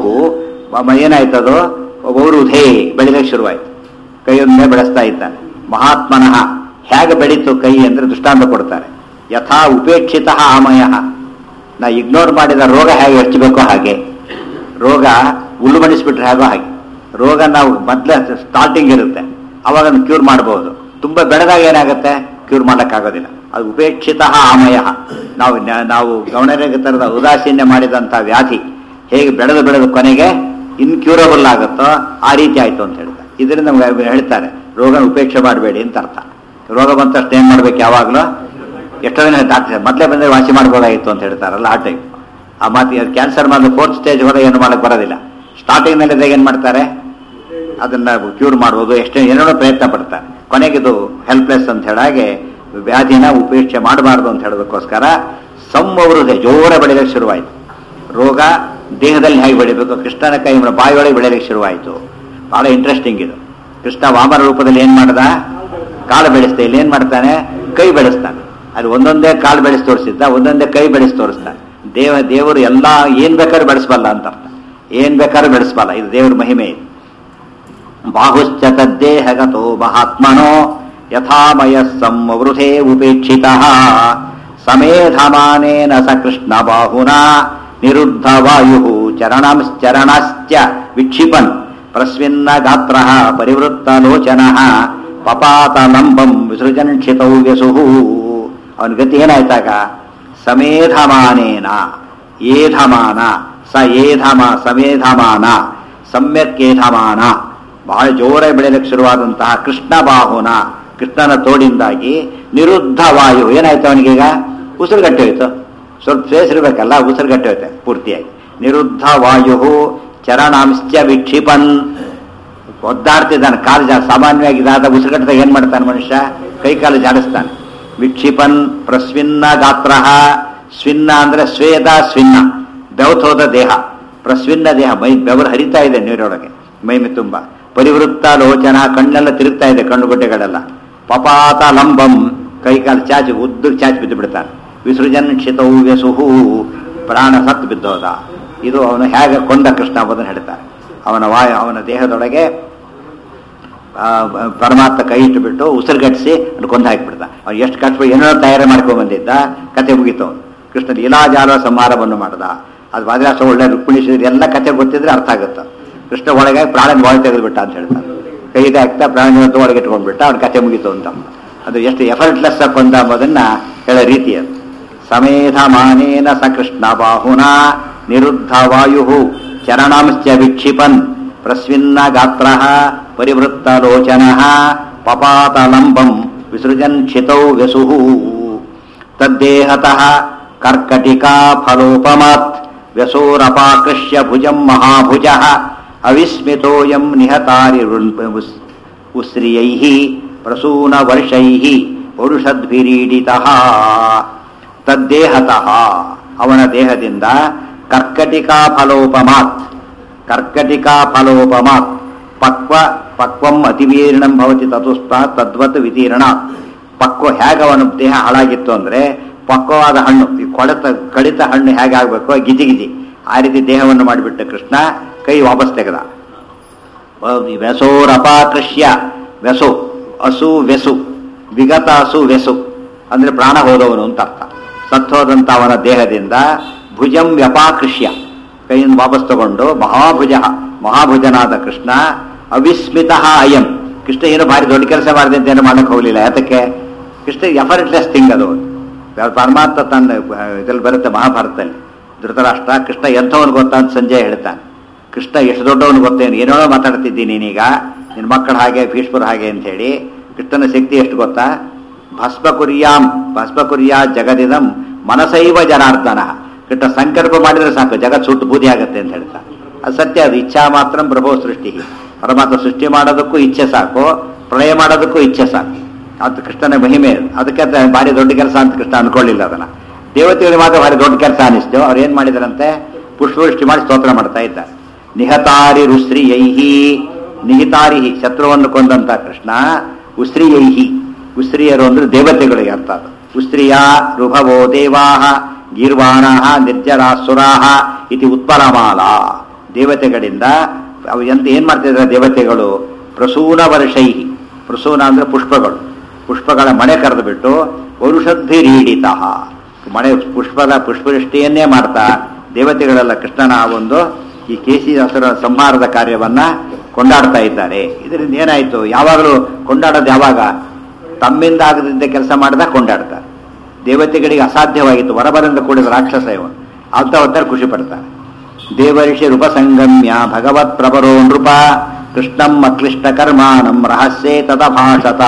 ಏನಾಯ್ತದು ಔರುಧೇ ಬೆಳಿಲಿಕ್ಕೆ ಶುರುವಾಯ್ತು ಕೈಯೊಂದೇ ಬೆಳೆಸ್ತಾ ಇದ್ದಾನೆ ಮಹಾತ್ಮನಃ ಹೇಗೆ ಬೆಳೀತು ಕೈ ಅಂದ್ರೆ ದೃಷ್ಟಾಂತ ಕೊಡ್ತಾರೆ ಯಥಾ ಉಪೇಕ್ಷಿತ ಆಮಯ ನಾ ಇಗ್ನೋರ್ ಮಾಡಿದ ರೋಗ ಹೇಗೆ ಹೆಚ್ಚಬೇಕು ಹಾಗೆ ರೋಗ ಹುಲ್ಲು ಮಣಿಸ್ಬಿಟ್ರೆ ಹೇಗೋ ಹಾಗೆ ರೋಗ ನಾವು ಮೊದಲೇ ಸ್ಟಾರ್ಟಿಂಗ್ ಇರುತ್ತೆ ಅವಾಗ ಕ್ಯೂರ್ ಮಾಡಬಹುದು ತುಂಬಾ ಬೆಳೆದಾಗ ಏನಾಗುತ್ತೆ ಕ್ಯೂರ್ ಮಾಡೋಕ್ಕಾಗೋದಿಲ್ಲ ಅದು ಉಪೇಕ್ಷಿತ ಆಮಯ ನಾವು ನ- ನಾವು ಗಮನರೇಖೆ ತರದ ಉದಾಸೀನ್ಯ ಮಾಡಿದಂಥ ವ್ಯಾಧಿ ಹೇಗೆ ಬೆಳೆದು ಬೆಳೆದು ಕೊನೆಗೆ ಇನ್ಕ್ಯೂರಬಲ್ ಆಗುತ್ತೋ ಆ ರೀತಿ ಆಯ್ತು ಅಂತ ಹೇಳ್ತಾರೆ ಇದರಿಂದ ನಮ್ಗೆ ಹೇಳ್ತಾರೆ ರೋಗನ ಉಪೇಕ್ಷೆ ಮಾಡಬೇಡಿ ಅಂತ ಅರ್ಥ ರೋಗ ಬಂದ ತಕ್ಷಣ ಏನ್ ಮಾಡ್ಬೇಕು ಯಾವಾಗಲೂ ಎಷ್ಟೋ ದಿನ ಡಾಕ್ಟರ್ ಮೊದಲೇ ಬಂದ್ರೆ ವಾಸಿ ಮಾಡ್ಬೋದಾಗಿತ್ತು ಅಂತ ಹೇಳ್ತಾರಲ್ಲ ಆ ಟೈಪ್ ಆ ಮಾತು ಕ್ಯಾನ್ಸರ್ ಮಾಡಿದ ಫೋರ್ತ್ ಸ್ಟೇಜ್ ಹೋದಾಗ ಏನು ಮಾಡಕ್ ಬರೋದಿಲ್ಲ ಸ್ಟಾರ್ಟಿಂಗ್ ನಲ್ಲಿ ಏನ್ ಮಾಡ್ತಾರೆ ಅದನ್ನ ಕ್ಯೂರ್ ಮಾಡ್ಬೋದು ಎಷ್ಟೇ ಏನೇನೋ ಪ್ರಯತ್ನ ಪಡ್ತಾರೆ ಕೊನೆಗಿದು ಹೆಲ್ಪ್ಲೆಸ್ ಅಂತ ಹೇಳಾಗೆ ವ್ಯಾಧಿನ ಉಪೇಕ್ಷೆ ಮಾಡಬಾರ್ದು ಅಂತ ಹೇಳೋದಕ್ಕೋಸ್ಕರ ಸಂವೃದ್ಧಿ ಜೋರ ಬೆಳೆಯಲಿಕ್ಕೆ ಶುರುವಾಯಿತು ರೋಗ ದೇಹದಲ್ಲಿ ಹೇಗೆ ಬೆಳಿಬೇಕು ಕೃಷ್ಣನ ಕೈ ಬಾಯಿಯೊಳಗೆ ಬೆಳೆಯಲಿಕ್ಕೆ ಶುರುವಾಯಿತು ಬಹಳ ಇಂಟ್ರೆಸ್ಟಿಂಗ್ ಇದು ಕೃಷ್ಣ ವಾಮನ ರೂಪದಲ್ಲಿ ಏನ್ ಮಾಡ್ದ ಕಾಲು ಬೆಳೆಸ್ತಾ ಇಲ್ಲಿ ಏನ್ ಮಾಡ್ತಾನೆ ಕೈ ಬೆಳೆಸ್ತಾನೆ ಅಲ್ಲಿ ಒಂದೊಂದೇ ಕಾಲು ಬೆಳೆಸಿ ತೋರಿಸಿದ್ದ ಒಂದೊಂದೇ ಕೈ ಬೆಳೆಸಿ ತೋರಿಸ್ತಾನೆ ದೇವ ದೇವರು ಎಲ್ಲಾ ಏನ್ ಬೇಕಾದ್ರೂ ಬೆಳೆಸಬಲ್ಲ ಅಂತ ಅರ್ಥ ಏನ್ ಬೇಕಾದ್ರೂ ಬೆಳೆಸಬಲ್ಲ ಇದು ದೇವರ ಮಹಿಮೆ ಇದು ಬಾಹುಶ್ಚ ತದ್ದೇಹಗತೋ ಮಹಾತ್ಮನೋ ಯಥಾಮಯ ಸಂವೃಧೇ ಉಪೇಕ್ಷಿತ ಸಮೇಧಮಾನೇನ ಸ ಕೃಷ್ಣ ಬಾಹುನಾ ನಿರುದ್ಧ ವಾಯು ಚರಣಂಶ್ಚರಣಶ್ಚ ವಿಕ್ಷಿಪನ್ ಪ್ರಸ್ವಿನ್ನ ಗಾತ್ರ ಪರಿವೃತ್ತ ಲೋಚನ ಪಪಾತ ಲಂಬಂ ವಿಸೃಜನ್ ಕ್ಷಿತೌ ವ್ಯಸುಃ ಅವನ ಗತಿ ಏನಾಯ್ತಾಗ ಸಮೇಧಮಾನೇನ ಏಧಮಾನ ಸ ಏಧಮ ಸಮೇಧಮಾನ ಸಮ್ಯಕ್ ಏಧಮಾನ ಬಹಳ ಜೋರಾಗಿ ಬೆಳೆಯಲಿಕ್ಕೆ ಶುರುವಾದಂತಹ ಕೃಷ್ಣ ಬಾಹುನ ಕೃಷ್ಣನ ತೋಡಿಂದಾಗಿ ನಿರುದ್ಧ ವಾಯು ಏನಾಯ್ತು ಅವನಿಗೀಗ ಉಸಿರುಗಟ್ಟೆ ಹೋಯ್ತು ಸ್ವಲ್ಪ ಸೇರಿಸಿರ್ಬೇಕಲ್ಲ ಉಸಿರುಗಟ್ಟೆ ಹೋಯ್ತೆ ಪೂರ್ತಿಯಾಗಿ ನಿರುದ್ಧ ವಾಯು ಚರಣಾಂಶ್ಚ ವಿಕ್ಷಿಪನ್ ಒದ್ದಾಡ್ತಿದ್ದಾನೆ ಕಾಲು ಜಾ ಸಾಮಾನ್ಯವಾಗಿ ಇದಾದ ಉಸಿರುಗಟ್ಟದಾಗ ಏನ್ ಮಾಡ್ತಾನೆ ಮನುಷ್ಯ ಕೈ ಕಾಲು ಜಾಡಿಸ್ತಾನೆ ವಿಕ್ಷಿಪನ್ ಪ್ರಸ್ವಿನ್ನ ಗಾತ್ರ ಸ್ವಿನ್ನ ಅಂದ್ರೆ ಸ್ವೇದ ಸ್ವಿನ್ನ ಬೆವತೋದ ದೇಹ ಪ್ರಸ್ವಿನ್ನ ದೇಹ ಮೈ ಬೆವರು ಹರಿತಾ ಇದೆ ನೀರೊಳಗೆ ಮೈಮೆ ತುಂಬ ಪರಿವೃತ್ತ ಲೋಚನ ಕಣ್ಣೆಲ್ಲ ತಿರುಗ್ತಾ ಇದೆ ಕಣ್ಣುಗುಡ್ಡೆಗಳೆಲ್ಲ ಪಪಾತ ಲಂಬಂ ಕೈ ಕಾಲು ಚಾಚಿ ಉದ್ದು ಚಾಚಿ ಬಿದ್ದು ಬಿಡ್ತಾನೆ ವಿಸೃಜನ್ ಕ್ಷಿತವು ವ್ಯಸುಹು ಪ್ರಾಣ ಸತ್ತು ಬಿದ್ದೋದ ಇದು ಅವನು ಹೇಗೆ ಕೊಂದ ಕೃಷ್ಣ ಎಂಬುದನ್ನು ಹೇಳ್ತಾರೆ ಅವನ ವಾಯು ಅವನ ದೇಹದೊಳಗೆ ಆ, ಪರಮಾತ್ಮ ಕೈ ಇಟ್ಟುಬಿಟ್ಟು ಉಸಿರುಗಟ್ಟಿಸಿ ಅವ್ನು ಕೊಂದು ಹಾಕಿಬಿಡ್ದ ಅವ್ನು ಎಷ್ಟು ಕಷ್ಟ ಏನೋ ತಯಾರಿ ಮಾಡ್ಕೊಂಡ್ ಬಂದಿದ್ದ ಕತೆ ಮುಗೀತು ಅವನು ಕೃಷ್ಣ ಲೀಲಾಜಾಲ ಸಂಹಾರವನ್ನು ಮಾಡ್ದ ಅದು ವಾದಿರಾಸ ಒಳ್ಳೆ ರುಕ್ಮಿಣಿ ಶ್ರೀ ಎಲ್ಲ ಕತೆ ಗೊತ್ತಿದ್ರೆ ಅರ್ಥ ಆಗುತ್ತೆ ಕೃಷ್ಣ ಒಳಗೆ ಪ್ರಾಣನ ಒಳಗೆ ತೆಗೆದುಬಿಟ್ಟ ಅಂತ ಹೇಳ್ತಾನೆ ಕೈಗೆ ಹಾಕ್ತಾ ಪ್ರಾಣನ ಒಳಗೆ ಇಟ್ಕೊಂಡ್ಬಿಟ್ಟ ಅವ್ನ ಕತೆ ಮುಗೀತು ಅಂತ ಅದು ಎಷ್ಟು ಎಫರ್ಟ್ಲೆಸ್ ಕೊಂದ ಎಂಬುದನ್ನ ಹೇಳೋ ರೀತಿ ಅದು ಸಮೇಧಮಾನೇನ ಸ ಕೃಷ್ಣ ಬಾಹುನಾ ನಿರುದ್ಧ ವಾಯು ಚರಣಾಂಶ್ಚ ವಿಕ್ಷಿಪನ್ ಪ್ರಸ್ವಿನ್ನ ಗಾತ್ರ ಪರಿವೃತ್ತ ಲೋಚನ ಪಪಾತಲಂಬಂ ವಿಸೃಜನ್ ಕ್ಷಿತೌ ವ್ಯಸು ತದ್ದೇಹತಃ ಕರ್ಕಟಿಕಾ ಫಲೋಪಮಾತ್ ವ್ಯಸೋರಪಾಕೃಷ್ಯ ಭುಜಂ ಮಹಾಭುಜ ಅವಿಸ್ಮಿತೋಯಂ ನಿಹತಾರಿ ಉಸ್ರಿಯೈಃ ಪ್ರಸೂನ ವರ್ಷೈಃ ಪೌರುಷದ್ಭಿರೀಡಿತಃ ತದ್ದೇಹತಃ ಅವನ ದೇಹದಿಂದ ಕರ್ಕಟಿಕಾ ಫಲೋಪಮಾತ್ ಕರ್ಕಟಿಕಾ ಫಲೋಪಮಾತ್ ಪಕ್ವ ಪಕ್ವಂ ಅತಿವೀರ್ಣಂ ಭವತಿ ತತುಸ್ತ ತದ್ವತ್ ವಿತೀರ್ಣ ಪಕ್ವ ಹೇಗೆ ಅವನ ದೇಹ ಹಾಳಾಗಿತ್ತು ಅಂದ್ರೆ ಪಕ್ವವಾದ ಹಣ್ಣು ಈ ಕೊಳೆತ ಕಡಿತ ಹಣ್ಣು ಹೇಗೆ ಆಗ್ಬೇಕು ಗಿಜಿ ಗಿಜಿ ಆ ರೀತಿ ದೇಹವನ್ನು ಮಾಡಿಬಿಟ್ಟ ಕೃಷ್ಣ ಕೈ ವಾಪಸ್ ತೆಗೆದ ವ್ಯಸೋರಪಾಕೃಷ್ಯ ವ್ಯಸು ಅಸು ವ್ಯಸು ವಿಗತ ಅಸು ವ್ಯಸು ಅಂದ್ರೆ ಪ್ರಾಣ ಹೋದವನು ಅಂತ ಅರ್ಥ ಸತ್ತೋದಂತ ಅವನ ದೇಹದಿಂದ ಭುಜಂ ವ್ಯಪಾಕೃಷ್ಯ ಕೈಯಿಂದ ವಾಪಸ್ ತಗೊಂಡು ಮಹಾಭುಜ ಮಹಾಭುಜನಾದ ಕೃಷ್ಣ ಅವಿಸ್ಮಿತ ಅಯಂ ಕೃಷ್ಣ ಏನು ಭಾರಿ ದೊಡ್ಡ ಕೆಲಸ ಮಾಡಿದೆ ಅಂತ ಏನು ಮಾಡಕ್ ಹೋಗ್ಲಿಲ್ಲ ಯಾತಕ್ಕೆ ಕೃಷ್ಣ ಎಫರ್ಟ್ಲೆಸ್ ಥಿಂಗ್ ಅದು ಪರಮಾತ್ಮ ತನ್ನ ಇದ್ರಲ್ಲಿ ಬರುತ್ತೆ ಮಹಾಭಾರತದಲ್ಲಿ ಧೃತರಾಷ್ಟ್ರ ಕೃಷ್ಣ ಎಂಥವನು ಗೊತ್ತಾ ಅಂತ ಸಂಜಯ್ ಹೇಳ್ತಾನೆ ಕೃಷ್ಣ ಎಷ್ಟು ದೊಡ್ಡವನು ಗೊತ್ತೇನು ಏನೋ ಮಾತಾಡ್ತಿದ್ದೀನಿ ನೀನೀಗ ನಿನ್ನ ಮಕ್ಕಳ ಹಾಗೆ ಭೀಷ್ಮರ ಹಾಗೆ ಅಂತ ಹೇಳಿ ಕೃಷ್ಣನ ಶಕ್ತಿ ಎಷ್ಟು ಗೊತ್ತಾ ಭಸ್ಮ ಕುರ್ಯಾಂ ಭಸ್ಮ ಕುರ್ಯಾ ಜಗದಿದಂ ಮನಸೈವ ಜನಾರ್ದನ ಕೃಷ್ಣ ಸಂಕಲ್ಪ ಮಾಡಿದ್ರೆ ಸಾಕು ಜಗತ್ ಸುಟ್ಟು ಬೂದಿ ಆಗತ್ತೆ ಅಂತ ಹೇಳ್ತಾ ಅದು ಸತ್ಯ ಅದು ಇಚ್ಛಾ ಮಾತ್ರ ಪ್ರಭೋ ಸೃಷ್ಟಿ ಪರಮಾತ್ಮ ಸೃಷ್ಟಿ ಮಾಡೋದಕ್ಕೂ ಇಚ್ಛೆ ಸಾಕು ಪ್ರಳಯ ಮಾಡೋದಕ್ಕೂ ಇಚ್ಛೆ ಸಾಕು ಅದು ಕೃಷ್ಣನ ಮಹಿಮೆ ಅದು. ಅದಕ್ಕೆ ಅದು ಭಾರಿ ದೊಡ್ಡ ಕೆಲಸ ಅಂತ ಕೃಷ್ಣ ಅನ್ಕೊಳ್ಳಿಲ್ಲ ಅದನ್ನ ದೇವತೆಗಳಿಗೆ ಮಾತ್ರ ಭಾರಿ ದೊಡ್ಡ ಕೆಲಸ ಅನಿಸ್ತು ಅವ್ರು ಏನ್ ಮಾಡಿದಾರಂತೆ ಪುಷ್ಪವೃಷ್ಟಿ ಮಾಡಿ ಸ್ತೋತ್ರ ಮಾಡ್ತಾ ಇದ್ದಾರೆ ನಿಹತಾರಿ ರುಶ್ರಿಯೈಹಿ ನಿಹಿತಾರಿಹಿ ಶತ್ರುವನ್ನು ಕೊಂದಂತ ಕೃಷ್ಣ ಉಶ್ರಿಯೈಹಿ ಉಶ್ರಿಯರು ಅಂದ್ರೆ ದೇವತೆಗಳಿಗೆ ಅರ್ಥ ಅದು ಉಶ್ರಿಯ ರುಭವೋ ದೇವಾಹ ಗೀರ್ವಾಣಾಹ ನಿರ್ಜರಾಸುರಾಹ ಇತಿ ಉತ್ಪಲಮಾಲ ದೇವತೆಗಳಿಂದ ಅವು ಎಂತ ಏನ್ ಮಾಡ್ತಿದ್ದಾರೆ ದೇವತೆಗಳು ಪ್ರಸೂನ ವರ್ಷೈಹಿ ಪ್ರಸೂನ ಅಂದ್ರೆ ಪುಷ್ಪಗಳು ಪುಷ್ಪಗಳ ಮಳೆ ಕರೆದು ಬಿಟ್ಟು ವರುಷದ್ಭಿರೀಡಿತ ಮಳೆ ಪುಷ್ಪದ ಪುಷ್ಪವೃಷ್ಟಿಯನ್ನೇ ಮಾಡ್ತಾ ದೇವತೆಗಳೆಲ್ಲ ಕೃಷ್ಣನ ಆ ಒಂದು ಈ ಕೇಸಿ ಹಸುರ ಸಂಹಾರದ ಕಾರ್ಯವನ್ನ ಕೊಂಡಾಡ್ತಾ ಇದ್ದಾರೆ ಇದರಿಂದ ಏನಾಯ್ತು ಯಾವಾಗಲೂ ಕೊಂಡಾಡೋದು ಯಾವಾಗ ತಮ್ಮಿಂದ ಆಗದಿದ್ದ ಕೆಲಸ ಮಾಡಿದ ಕೊಂಡಾಡ್ತಾರೆ ದೇವತೆಗಳಿಗೆ ಅಸಾಧ್ಯವಾಗಿತ್ತು ವರಬರಿಂದ ಕೂಡಿದ ರಾಕ್ಷಸ ಇವನು ಅಂತ ಹೊತ್ತಾರೆ ಖುಷಿ ಪಡ್ತಾರೆ ದೇವರ್ಷಿ ರೂಪಸಂಗಮ್ಯ ಭಗವತ್ ಪ್ರಭರೋ ನೃಪ ಕೃಷ್ಣಂ ಅಕ್ಲಿಷ್ಟ ಕರ್ಮಾಣಂ ರಹಸ್ಯೇ ತದಭಾಷತ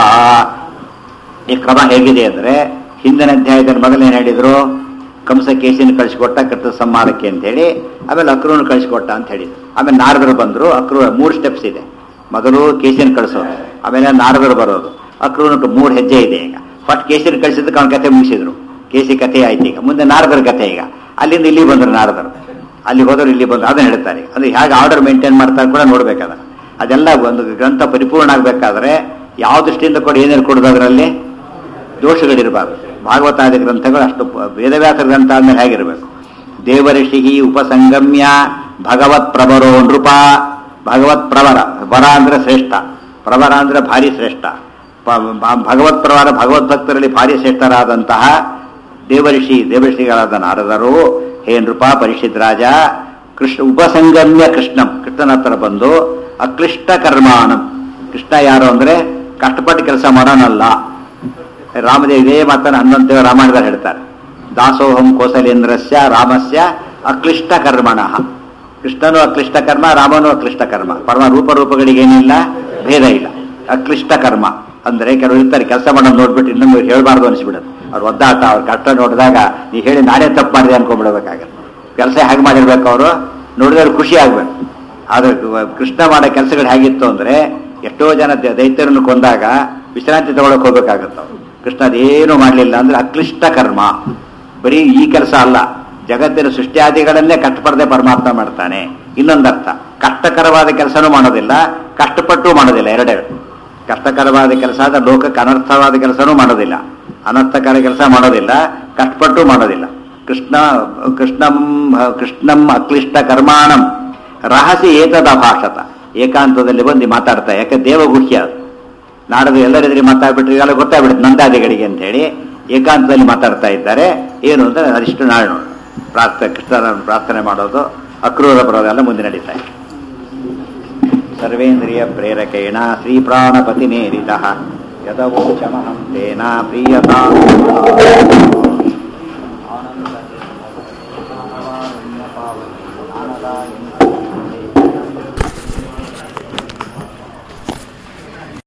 ಈ ಕ್ರಮ ಹೇಗಿದೆ ಅಂದ್ರೆ ಹಿಂದಿನ ಅಧ್ಯಾಯದಲ್ಲಿ ಮೊದಲೇನು ಹೇಳಿದ್ರು ಕಂಸ ಕೇಸಿನ ಕಳಿಸಿಕೊಟ್ಟ ಕೃತ ಸಂಹಾರಕ್ಕೆ ಅಂತ ಹೇಳಿ ಆಮೇಲೆ ಅಕ್ರೂನ ಕಳಿಸಿಕೊಟ್ಟ ಅಂತ ಹೇಳಿದ್ರು ಆಮೇಲೆ ನಾರದರು ಬಂದ್ರು ಅಕ್ರೂ ಮೂರು ಸ್ಟೆಪ್ಸ್ ಇದೆ ಮೊದಲು ಕೇಸಿನ ಕಳಿಸೋದು ಆಮೇಲೆ ನಾರದರು ಬರೋದು ಅಕ್ರೂನಕ್ಕೆ ಮೂರು ಹೆಜ್ಜೆ ಇದೆ ಈಗ ಫಸ್ಟ್ ಕೇಸಿನ ಕಳಿಸಿದ್ದಕ್ಕೆ ಅವನ ಕತೆ ಮುಗಿಸಿದ್ರು ಕೇಸಿ ಕಥೆ ಆಯ್ತು ಈಗ ಮುಂದೆ ನಾರದರ ಕಥೆ ಈಗ ಅಲ್ಲಿಂದ ಇಲ್ಲಿ ಬಂದರು ನಾರದರು ಅಲ್ಲಿ ಹೋದವರು ಇಲ್ಲಿ ಬಂದು ಅದನ್ನ ಹೇಳ್ತಾರೆ ಅಂದ್ರೆ ಹೇಗೆ ಆರ್ಡರ್ ಮೇಂಟೈನ್ ಮಾಡ್ತಾರೆ ಕೂಡ ನೋಡ್ಬೇಕಾದ ಅದೆಲ್ಲ ಒಂದು ಗ್ರಂಥ ಪರಿಪೂರ್ಣ ಆಗಬೇಕಾದ್ರೆ ಯಾವ ದೃಷ್ಟಿಯಿಂದ ಕೂಡ ಏನೇನು ಕೊಡೋದು ಅದರಲ್ಲಿ ದೋಷಗಳಿರಬಾರ್ದು ಭಾಗವತಾದಿ ಗ್ರಂಥಗಳು ಅಷ್ಟು ಪ- ವೇದವ್ಯಾಸ ಗ್ರಂಥ ಆದ್ಮೇಲೆ ಹೇಗಿರಬೇಕು ದೇವಋಷಿ ಉಪಸಂಗಮ್ಯ ಭಗವತ್ ಪ್ರವರೋ ನೃಪ ಭಗವತ್ ಪ್ರವರ ವರ ಅಂದ್ರೆ ಶ್ರೇಷ್ಠ ಪ್ರವರ ಅಂದ್ರೆ ಭಾರಿ ಶ್ರೇಷ್ಠ ಪ- ಭ- ಭಗವತ್ ಪ್ರವರ ಭಗವದ್ ಭಕ್ತರಲ್ಲಿ ಭಾರಿ ಶ್ರೇಷ್ಠರಾದಂತಹ ದೇವಋಷಿ ದೇವಋಷಿಗಳಾದ ನಾರದರು ಹೇ ನೃಪ ಪರಿಷಿತ್ ರಾಜ ಕೃಷ್ಣ ಉಪಸಂಗಮ್ಯ ಕೃಷ್ಣಂ ಕೃಷ್ಣನ ಹತ್ರ ಬಂದು ಅಕ್ಲಿಷ್ಟ ಕರ್ಮಾಣಂ ಕೃಷ್ಣ ಯಾರು ಅಂದ್ರೆ ಕಷ್ಟಪಟ್ಟು ಕೆಲಸ ಮಾಡೋನಲ್ಲ ರಾಮದೇವ ಇದೇ ಮಾತನ್ನು ಹನ್ನೊಂದು ರಾಮಾಯಣದಲ್ಲಿ ಹೇಳ್ತಾರೆ ದಾಸೋಹಂ ಕೋಸಲೇಂದ್ರಸ್ಯ ರಾಮಸ್ಯ ಅಕ್ಲಿಷ್ಟ ಕರ್ಮಣ ಕೃಷ್ಣನು ಅಕ್ಲಿಷ್ಟ ಕರ್ಮ ರಾಮನು ಅಕ್ಲಿಷ್ಟ ಕರ್ಮ ಪರಮ ರೂಪರೂಪಗಳಿಗೇನಿಲ್ಲ ಭೇದ ಇಲ್ಲ ಅಕ್ಲಿಷ್ಟ ಕರ್ಮ ಅಂದ್ರೆ ಕೆಲವರು ಇರ್ತಾರೆ ಕೆಲಸ ಮಾಡೋದು ನೋಡ್ಬಿಟ್ಟು ಇನ್ನೊಂದು ಹೇಳ್ಬಾರ್ದು ಅನಿಸ್ಬಿಡುತ್ತೆ ಅವ್ರು ಒದ್ದಾಟ ಅವ್ರ ಕಷ್ಟ ನೋಡಿದಾಗ ನೀ ಹೇಳಿ ನಾನೇ ತಪ್ಪು ಮಾಡಿದೆ ಅನ್ಕೊಂಡ್ಬಿಡ್ಬೇಕಾಗತ್ತೆ ಕೆಲಸ ಹೇಗೆ ಮಾಡಿರ್ಬೇಕು ಅವರು ನೋಡಿದ್ರೆ ಖುಷಿ ಆಗ್ಬೇಕು ಆದ್ರೆ ಕೃಷ್ಣ ಮಾಡೋ ಕೆಲಸಗಳು ಹೇಗಿತ್ತು ಅಂದ್ರೆ ಎಷ್ಟೋ ಜನ ದ- ದೈತ್ಯರನ್ನು ಕೊಂದಾಗ ವಿಶ್ರಾಂತಿ ತಗೊಳಕ್ ಹೋಗ್ಬೇಕಾಗತ್ತ ಅವ್ರು. ಕೃಷ್ಣ ಅದೇನು ಮಾಡಲಿಲ್ಲ ಅಂದ್ರೆ ಅಕ್ಲಿಷ್ಟ ಕರ್ಮ ಬರೀ ಈ ಕೆಲಸ ಅಲ್ಲ ಜಗತ್ತಿನ ಸೃಷ್ಟಿಯಾದಿಗಳನ್ನೇ ಕಷ್ಟಪಡದೆ ಪರಮಾತ್ಮ ಮಾಡ್ತಾನೆ ಇನ್ನೊಂದರ್ಥ ಕಷ್ಟಕರವಾದ ಕೆಲಸನೂ ಮಾಡೋದಿಲ್ಲ ಕಷ್ಟಪಟ್ಟು ಮಾಡೋದಿಲ್ಲ ಎರಡೆರಡು ಕಷ್ಟಕರವಾದ ಕೆಲಸ ಆದ ಲೋಕಕ್ಕೆ ಅನರ್ಥವಾದ ಕೆಲಸನೂ ಮಾಡೋದಿಲ್ಲ ಅನರ್ಥಕರ ಕೆಲಸ ಮಾಡೋದಿಲ್ಲ ಕಷ್ಟಪಟ್ಟು ಮಾಡೋದಿಲ್ಲ ಕೃಷ್ಣ ಕೃಷ್ಣಂ ಕೃಷ್ಣಂ ಅಕ್ಲಿಷ್ಟ ಕರ್ಮಾಣಂ ರಹಸಿ ಏತದ ಭಾಷತ ಏಕಾಂತದಲ್ಲಿ ಬಂದು ಮಾತಾಡ್ತಾ ಯಾಕೆ ದೇವಗುಹ್ಯ ಅದು ನಾಡದು ಎಲ್ಲರೆದುರಿ ಮಾತಾಡ್ಬಿಟ್ರೆ ಈಗೆಲ್ಲ ಗೊತ್ತಾಗ್ಬಿಡುತ್ತೆ ನಂದಾದಿಗಳಿಗೆ ಅಂತ ಹೇಳಿ ಏಕಾಂತದಲ್ಲಿ ಮಾತಾಡ್ತಾ ಇದ್ದಾರೆ ಏನು ಅಂತ ಅದಿಷ್ಟು ನಾಳೆ ನೋಡು ಪ್ರಾರ್ಥನೆ ಕೃಷ್ಣನ ಪ್ರಾರ್ಥನೆ ಮಾಡೋದು ಅಕ್ರೂರ ಬರೋದೆಲ್ಲ ಮುಂದೆ ನಡೀತಾ ಇದೆ ಸರ್ವೇಂದ್ರಿಯ ಪ್ರೇರಕೇಣ ಶ್ರೀ ಪ್ರಾಣಪತಿ ನೇರಿತ ಯದವೋಚಮಹಂ ತೇನ ಪ್ರೀಯತಾ ಆನಂದ